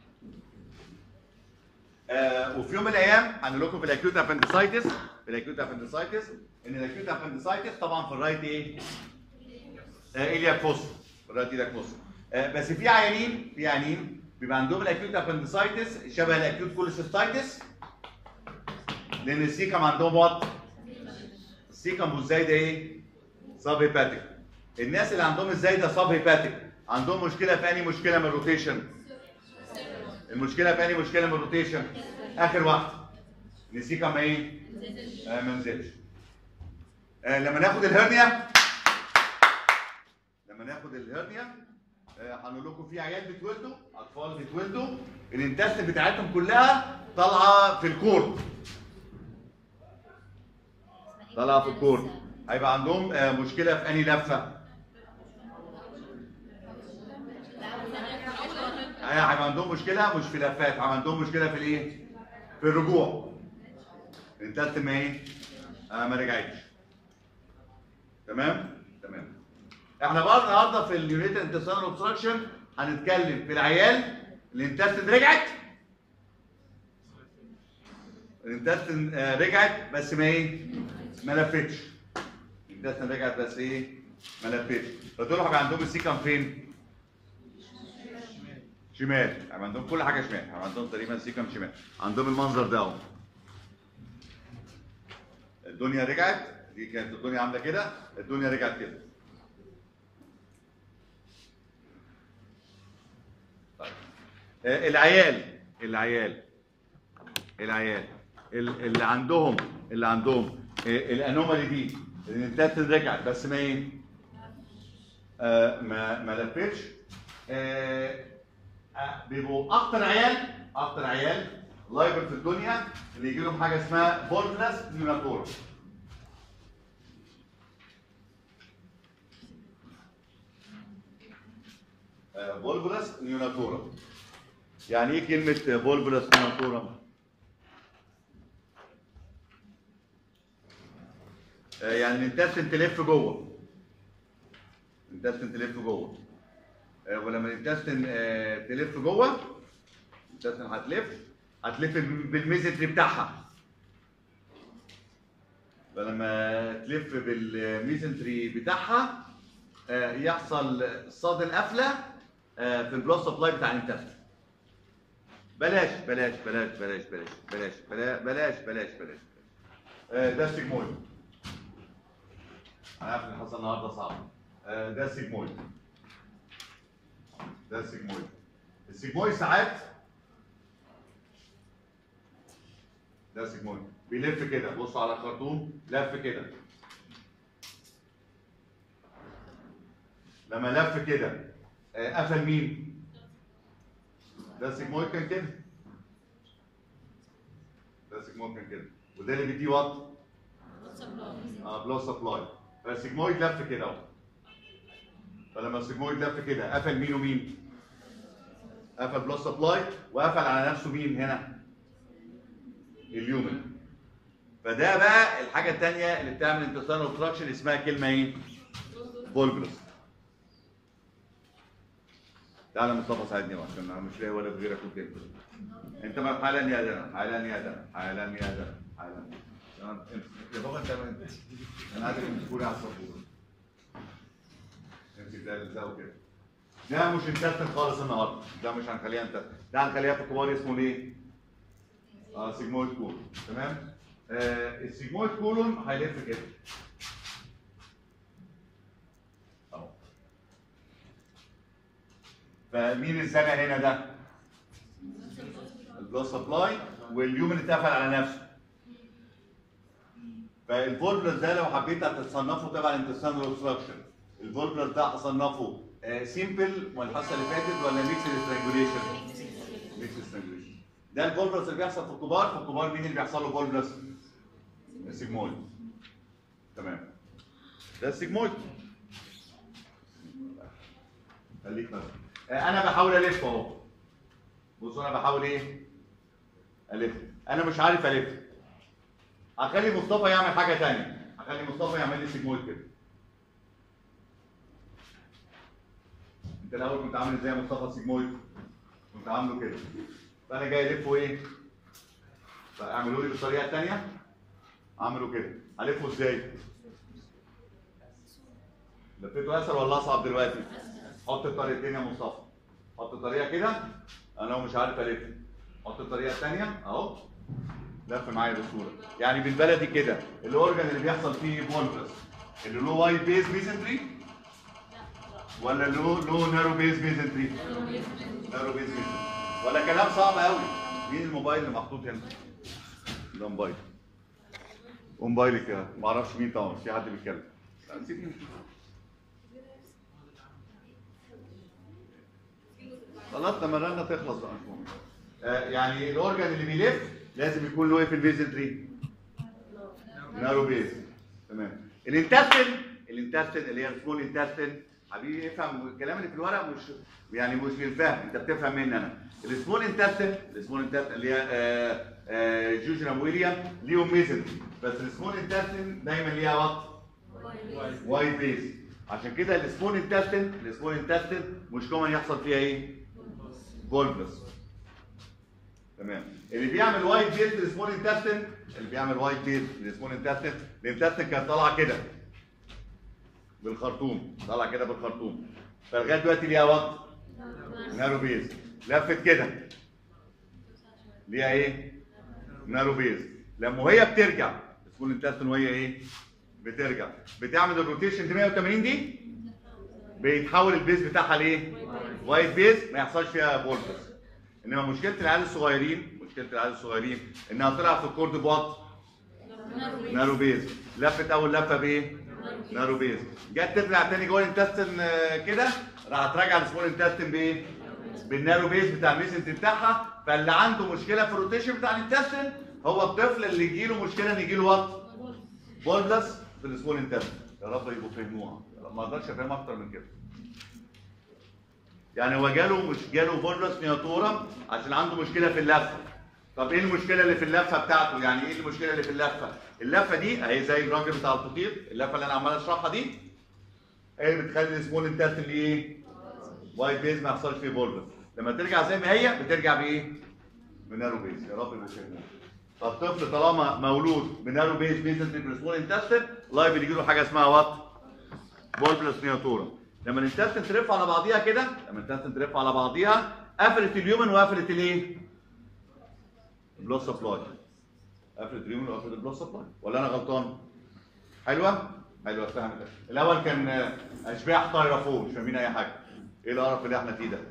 آه وفي يوم من الايام هنقول لكم في الاكيوت ابندسايتس في الاكيوت ابندسايتس ان الاكيوت ابندسايتس طبعا في الرايت ايه؟ آه الياك فوسو في الرايت الياك فوسو آه بس في عيانين في عيانين بيبقى عندهم الاكيوت ابندسايتس شبه الاكيوت كوليسيستايتس لان السيكم عندهم وات السيكم والزايده ايه؟ سب هيباتيك الناس اللي عندهم الزايده سب هيباتيك عندهم مشكله في انهي مشكله من الروتيشن المشكله في انهي مشكله من الروتيشن اخر واحده ان السيكم ايه؟ آه ما نزلش آه لما ناخد الهرنيا لما ناخد الهرنيا آه، هنقول لكم في عيال بيتولدوا اطفال بيتولدوا الانتستين بتاعتهم كلها طالعه في الكورد طالعه في الكورد هيبقى عندهم آه، مشكله في انهي لفه آه، هيبقى عندهم مشكله مش في لفات هيبقى عندهم مشكله في الايه في الرجوع الانتستين ما ايه آه، ما رجعتش تمام تمام احنا بقى النهارده في اليونيت انتستينال اوبستراكشن هنتكلم في العيال الانتستين رجعت الانتستين آه، رجعت بس ما ايه ما لفتش الانتستين رجعت بس ايه ما لفتش فدول هيبقى عندهم السيكم فين شمال هيبقى عندهم كل حاجه شمال هيبقى عندهم تقريبا سيكم شمال عندهم المنظر ده اهو الدنيا رجعت دي كانت الدنيا عامله كده الدنيا رجعت كده طيب آه، العيال العيال العيال ال- اللي عندهم اللي عندهم آه، الانومالي دي الانتستين رجعت بس ما ايه آه ما ما لفتش آه آه، بيبقوا اكتر عيال اكتر عيال لايبر في الدنيا اللي يجي لهم حاجه اسمها بولفلس نيوناتورا بولفلس نيوناتورا يعني ايه كلمه بولفلس نيوناتورا آه، يعني الانتستين تلف جوه الانتستين تلف جوه آه، ولما الانتستين آه، تلف جوه الانتستين هتلف هتلف بالميزنتري بتاعها فلما تلف بالميزنتري بتاعها آه، يحصل صاد قفله آه، في البلاد سبلاي بتاع الانتستين بلاش بلاش بلاش بلاش بلاش بلاش بلاش بلاش بلاش بلاش آه، ده السيجمويد انا عارف ان حصل النهارده صعب آه، ده السيجمويد ده السيجمويد السيجمويد ساعات ده السيجمويد بيلف كده بصوا على الخرطوم لف كده لما لف كده آه، قفل مين؟ ده السيجمويد كان كده ده السيجمويد كان كده وده اللي بيديه وات؟ اه بلو سبلاي فالسيجمويد لف كده اهو فلما السيجمويد لف كده قفل مين ومين؟ قفل بلس سبلاي وقفل على نفسه مين هنا؟ اليومن فده بقى الحاجه الثانيه اللي بتعمل انتصار اوبستراكشن اسمها كلمه ايه؟ فولبرس تعالى مصطفى ساعدني بقى عشان انا مش لاقي ولا غيرك وكده انت ما حالا يا دنا حالا يا دنا حالا يا دنا حالا تمام امسك. يا بابا انت انت انا عايزك تمسكوني على السبوره امسك ده ده وكده ده مش انتستن خالص النهارده ده مش هنخليها انت ده هنخليها في الكبار اسمه ليه؟ اه سيجمويد كولون تمام؟ آه السيجمويد كولون هيلف كده اهو فمين الزنقه هنا ده؟ البلس سبلاي واليومن اتقفل على نفسه فالفولبلس ده لو حبيت هتصنفه تبع الانتستان اوبستراكشن الفولبلس ده هصنفه سيمبل والحصه اللي فاتت ولا ميكس سترانجوليشن ميكس سترانجوليشن ده الفولبلس اللي بيحصل في الكبار في الكبار مين اللي بيحصل له فولبلس السيجمويد تمام ده السيجمويد خليك بس آه، انا بحاول الف اهو بصوا انا بحاول ايه الف انا مش عارف الف هخلي مصطفى يعمل حاجه ثانيه هخلي مصطفى يعمل لي سيجمويد كده انت الاول كنت عامل ازاي يا مصطفى سيجمويد كنت عامله كده فانا جاي الفه ايه فاعملوا لي بالطريقه الثانيه اعمله كده الفه ازاي لفيته اسهل ولا اصعب دلوقتي حط الطريقتين يا مصطفى حط الطريقه كده انا مش عارف الف حط الطريقه الثانيه اهو لف معايا بالصوره يعني بالبلدي كده الاورجن اللي بيحصل فيه فولفس اللي له وايد بيز ميزنتري ولا له له نارو بيز ميزنتري نارو بيز ميزنتري ولا كلام صعب قوي مين الموبايل اللي محطوط هنا ده موبايل وموبايلي كده ما اعرفش مين طبعا في حد بيتكلم لا، سيبني خلاص لما الرنه تخلص بقى مش مهم. آه يعني الاورجن اللي بيلف لازم يكون له ايه في البيزل تري؟ نارو بيز تمام الانتستين الانتستين اللي هي السمول انتستين حبيبي افهم الكلام اللي في الورق مش يعني مش للفهم انت بتفهم مني انا السمول انتستين السمول انتستين اللي هي آه آه جوجرام ويليام ليهم ميزل بس السمول انتستين دايما ليها وقت وايت بيز عشان كده السمول انتستين السمول انتستين مش كومن يحصل فيها ايه؟ فولفلس تمام اللي بيعمل وايت بيز للسمول انتستين اللي بيعمل وايت بيز للسمول انتستين الانتستين كانت طالعه كده بالخرطوم طالعه كده بالخرطوم فلغايه دلوقتي ليها وقت نارو بيز لفت كده ليها ايه؟ نارو بيز لما وهي بترجع السمول انتستين وهي ايه؟ بترجع بتعمل الروتيشن دي 180 دي بيتحول البيز بتاعها لايه؟ وايت بيز ما يحصلش فيها فولتس انما مشكله العيال الصغيرين مشكله العيال الصغيرين انها طلع في الكورد بوات نارو بيز لفت اول لفه بايه؟ نارو بيز جت ترجع تاني جوه الانتستين آه، كده راحت راجعه للسمول انتستين بايه؟ بالنارو بيز بتاع الميسنت بتاعها فاللي عنده مشكله في الروتيشن بتاع الانتستين هو الطفل اللي يجي له مشكله ان يجي له وات؟ بولبلس في السمول انتستين يا رب يبقوا فهموها ما اقدرش افهم اكتر من كده يعني هو جاله مش جاله بولبلس نياتورا عشان عنده مشكله في اللفه طب ايه المشكله اللي في اللفه بتاعته يعني ايه المشكله اللي في اللفه اللفه دي اهي زي الراجل بتاع الفطير اللفه اللي انا عمال اشرحها دي هي اللي بتخلي السمول انتستين ايه وايت بيز ما يحصلش فيه بولبلس لما ترجع زي ما هي بترجع بايه بنارو بيز يا رب يبقوا فهموها فالطفل طالما مولود بنارو بيز بيزنت سمول انتستين لايف بيجي له حاجه اسمها وات بولبلس نياتورا لما الانتستين تلف على بعضيها كده لما الانتستين تلف على بعضيها قفلت اليومن وقفلت الايه؟ البلاد سبلاي قفلت اليومن وقفلت البلاد سبلاي ولا انا غلطان؟ حلوه؟ حلوه فهمت الاول كان آه، اشباح طايره فوق مش فاهمين اي حاجه ايه القرف اللي احنا فيه ده؟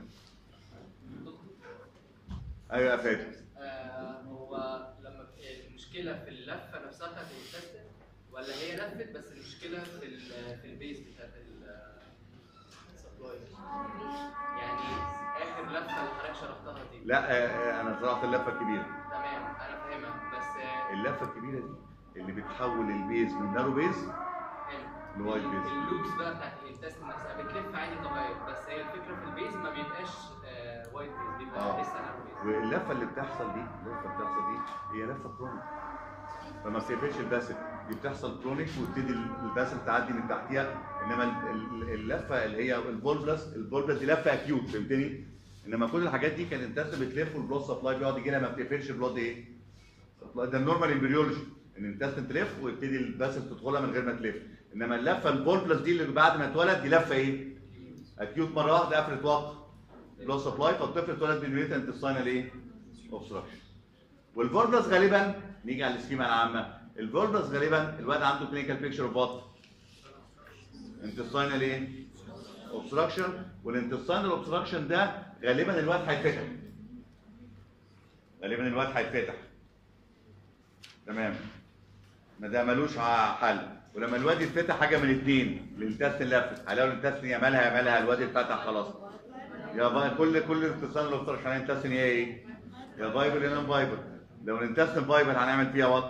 ايوه يا فادي آه، هو لما المشكله في اللفه نفسها بتاعت الانتستين ولا هي لفت بس المشكله في ال- في البيز بتاعت السبلاي يعني اخر لفه اللي حضرتك شرحتها دي لا آه، آه، انا زرعت اللفه الكبيره تمام انا فاهمها بس آه، اللفه الكبيره دي اللي بتحول البيز من نارو بيز حلو لوايت بيز اللوبس بقى بتاعت الانتستين نفسها بتلف عادي طبيعي بس هي الفكره في البيز ما بيبقاش آه، وايت بيز بيبقى آه. لسه نارو بيز واللفه اللي بتحصل دي اللفه اللي بتحصل دي هي لفه كرونيك فما بتقفلش الباسل دي بتحصل كرونيك وتبتدي الباسل تعدي من تحتيها انما ال- ال- اللفه اللي هي البولبلس البولبلس دي لفه اكيوت فهمتني؟ انما كل الحاجات دي كان الانتست بتلف والبلود سبلاي بيقعد يجي لها ما بتقفلش البلود ايه؟ supply. ده النورمال امبريولوجي ان الانتست تلف ويبتدي الباسل تدخلها من غير ما تلف انما اللفه البولبلس دي اللي بعد ما اتولد دي لفه ايه؟ اكيوت مره واحده قفلت وقت بلود سبلاي فالطفل اتولد بالميوت انتستاينال ايه؟ اوبستراكشن والفولبلس غالبا نيجي على السكيما العامه الفولبلس غالبا الواد عنده كلينيكال بيكتشر اوف وات انتستاينال ايه اوبستراكشن والانتستاينال اوبستراكشن ده غالبا الواد هيتفتح غالبا الواد هيتفتح تمام ما ده ملوش ع- حل ولما الواد يتفتح حاجه من الاثنين الانتستين لفت هلاقوا الانتستين يعملها يعملها الواد يتفتح خلاص يا با... كل كل انتستين اوبستراكشن الانتستين هي ايه؟ يا فايبر يا نون فايبر لو الانتستين فايبر هنعمل فيها وات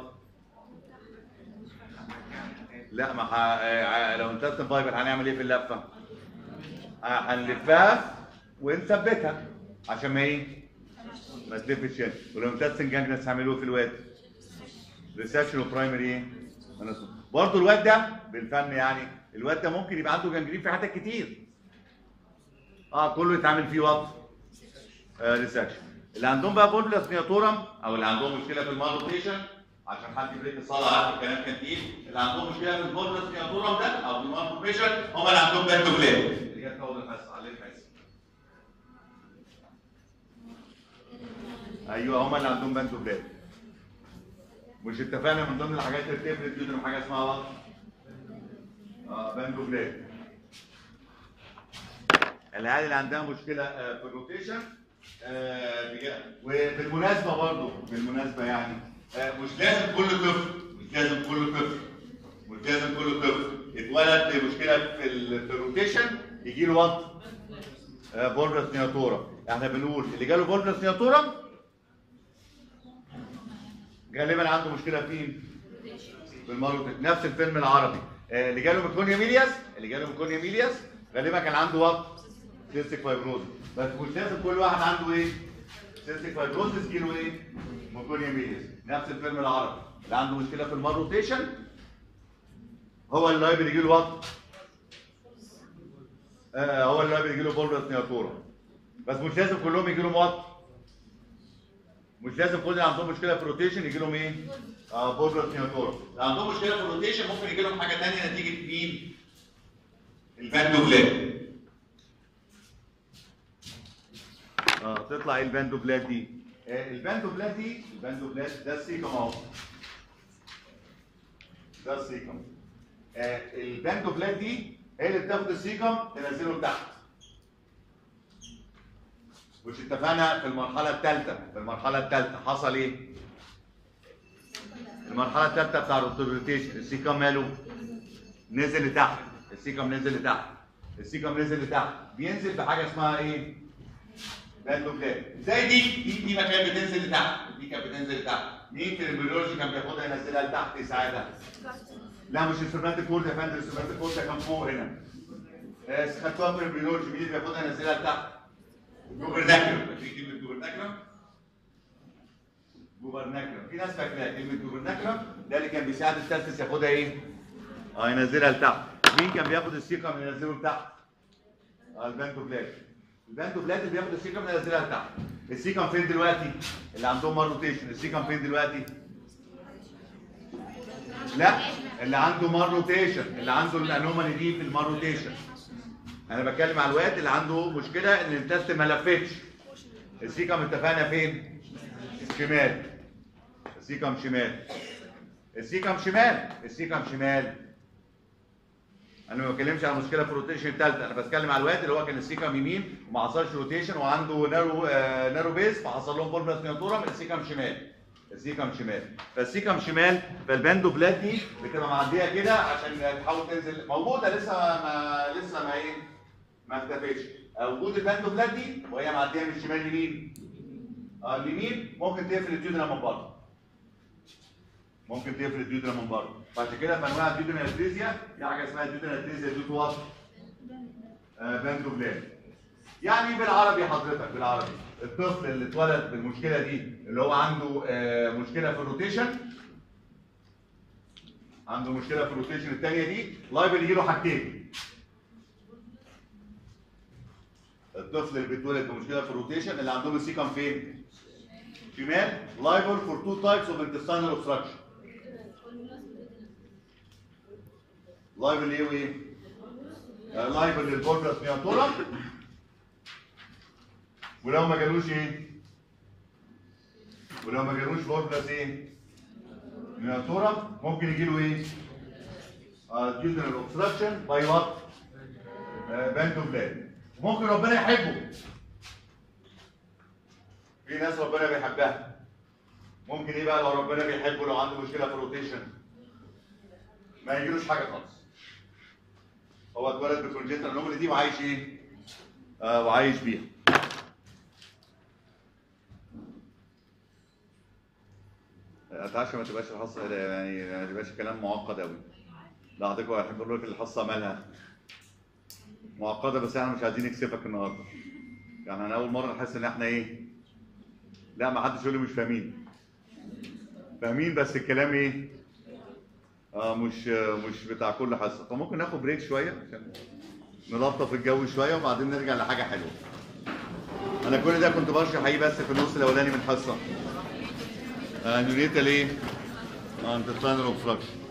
لا ما ح... آه، لو انتستين فايبر هنعمل ايه في اللفه آه، هنلفها ونثبتها عشان ما ايه ما تلفش يعني ولو انتستين جانجنس هعملوه في الواد ريسبشن وبرايمري ايه برضه الواد ده بالفن يعني الواد ده ممكن يبقى عنده جانجرين في حتت كتير اه كله يتعمل فيه وات ريسكشن اللي عندهم بقى بولبلاس نياتورم او اللي عندهم مشكله في المالوتيشن عشان حد يبريك الصلاه عارف الكلام كان تقيل اللي عندهم مشكله في البولبلاس نياتورم ده او في المالوتيشن هم اللي عندهم بنتوجلاب اللي جت اول الحصه عليه الحصه ايوه هم اللي عندهم بنتوجلاب مش اتفقنا من ضمن الحاجات اللي بتفرق جدا حاجه اسمها وات اه بنتوجلاب العيال اللي عندها مشكله آه، في الروتيشن آه، بجا- وبالمناسبه برضو بالمناسبه يعني آه، مش لازم كل طفل مش لازم كل طفل مش لازم كل طفل اتولد بمشكله في ال- في الروتيشن يجي له وات فولفرس نياتورا احنا بنقول اللي جاله فولفرس نياتورا غالبا عنده مشكله فين؟ في المرض نفس الفيلم العربي آه، اللي جاله ميكونيا ميلياس اللي جاله ميكونيا ميلياس غالبا كان عنده وات سيستيك فايبروز بس مش لازم كل واحد عنده ايه؟ سيستيك فايبروزس جيله ايه؟ ميكونيا ميلياس نفس الفيلم العربي اللي عنده مشكله في المال روتيشن هو اللي لايبر يجي له وات آه هو اللي لايبر يجي له فولفرس نياتورا بس مش لازم كلهم يجي لهم وات مش لازم كل اللي عندهم مشكله في الروتيشن يجي لهم ايه؟ اه فولفرس نياتورا اللي عندهم مشكله في الروتيشن ممكن يجي لهم حاجه ثانيه نتيجه مين؟ الفاندوبلاد اه تطلع ايه الفاندوبلاد دي؟ آه الفاندوبلاد دي الفاندوبلاد ده السيكم اهو ده السيكم آه الفاندوبلاد دي هي اللي بتاخد السيكم تنزله لتحت مش اتفقنا في المرحله الثالثه في المرحله الثالثه حصل ايه؟ المرحله الثالثه بتاع الروتيشن السيكم ماله نزل لتحت السيكم نزل لتحت السيكم نزل لتحت بينزل بحاجه اسمها ايه؟ باندوبلاد زي دي دي دي ما كانت بتنزل لتحت دي كانت بتنزل لتحت مين في البيولوجي كان بياخدها ينزلها لتحت يساعدها؟ لا مش السيرفانتيك كورد يا فندم السيرفانتيك كورد كان فوق هنا آه، خدتوها من البيولوجي مين اللي بياخدها ينزلها لتحت؟ جوبرناكلم في كلمه جوبرناكلم جوبرناكلم في ناس فاكراها كلمه جوبرناكلم ده اللي كان بيساعد التاسس ياخدها ايه؟ اه ينزلها لتحت مين كان بياخد السيكم ينزله لتحت؟ اه البانتوبلاد البانتوبلاد اللي بياخد السيكم ينزلها لتحت السيكم فين دلوقتي؟ اللي عندهم مار روتيشن السيكم فين دلوقتي؟ لا اللي عنده مار روتيشن اللي عنده الانومالي دي في المار روتيشن انا بتكلم على الواد اللي عنده مشكله ان التست ما لفتش السيكم اتفقنا فين شمال السيكم شمال السيكم شمال السيكم شمال انا ما بتكلمش على مشكله في الروتيشن الثالثه انا بتكلم على الواد اللي هو كان السيكم يمين وما حصلش روتيشن وعنده نارو آه نارو بيس فحصل لهم فولفرس نيوتورا من السيكم شمال السيكم شمال فالسيكم شمال فالباندو بلاد دي بتبقى معديه كده عشان تحاول تنزل موجوده لسه ما لسه ما ايه ما اختفتش وجود الباندو بلاد دي وهي معديه من الشمال يمين اه اليمين ممكن تقفل الديودنا من بره ممكن تقفل الديودنا من بره فعشان كده فانواع الديودنا اتريزيا في حاجه اسمها الديودنا اتريزيا دوت وات آه باندو بلاد يعني بالعربي حضرتك بالعربي الطفل اللي اتولد بالمشكله دي اللي هو عنده آه مشكله في الروتيشن عنده مشكله في الروتيشن الثانيه دي لايبل يجي له حاجتين الطفل اللي بيتولد بمشكله في الروتيشن اللي عندهم السيكم فين؟ شمال لايبل فور تو تايبس اوف انتستينال اوبستراكشن لايبل ايه وايه؟ لايبل للبوربلاس نياتورا ولو ما جالوش ايه؟ ولو ما جالوش بوربلاس ايه؟ نياتورا ممكن يجي له ايه؟ جلدرال اوبستراكشن باي وات؟ باندو بلاد ممكن ربنا يحبه في ناس ربنا بيحبها ممكن ايه بقى لو ربنا بيحبه لو عنده مشكله في الروتيشن ما يجيلوش حاجه خالص هو اتولد بالكونجنتال انومالي دي وعايش ايه؟ آه وعايش بيها اتعشى ما تبقاش الحصه يعني ما تبقاش كلام معقد قوي لا حضرتك احب اقول لك الحصه مالها معقده بس احنا مش عايزين نكسفك النهارده يعني انا اول مره نحس ان احنا ايه لا ما حدش يقول لي مش فاهمين فاهمين بس الكلام ايه اه مش مش بتاع كل حصه فممكن ناخد بريك شويه عشان نلطف الجو شويه وبعدين نرجع لحاجه حلوه انا كل ده كنت بشرح ايه بس في النص الاولاني من الحصه آه نيونيتال ايه؟ اه انت اوبستراكشن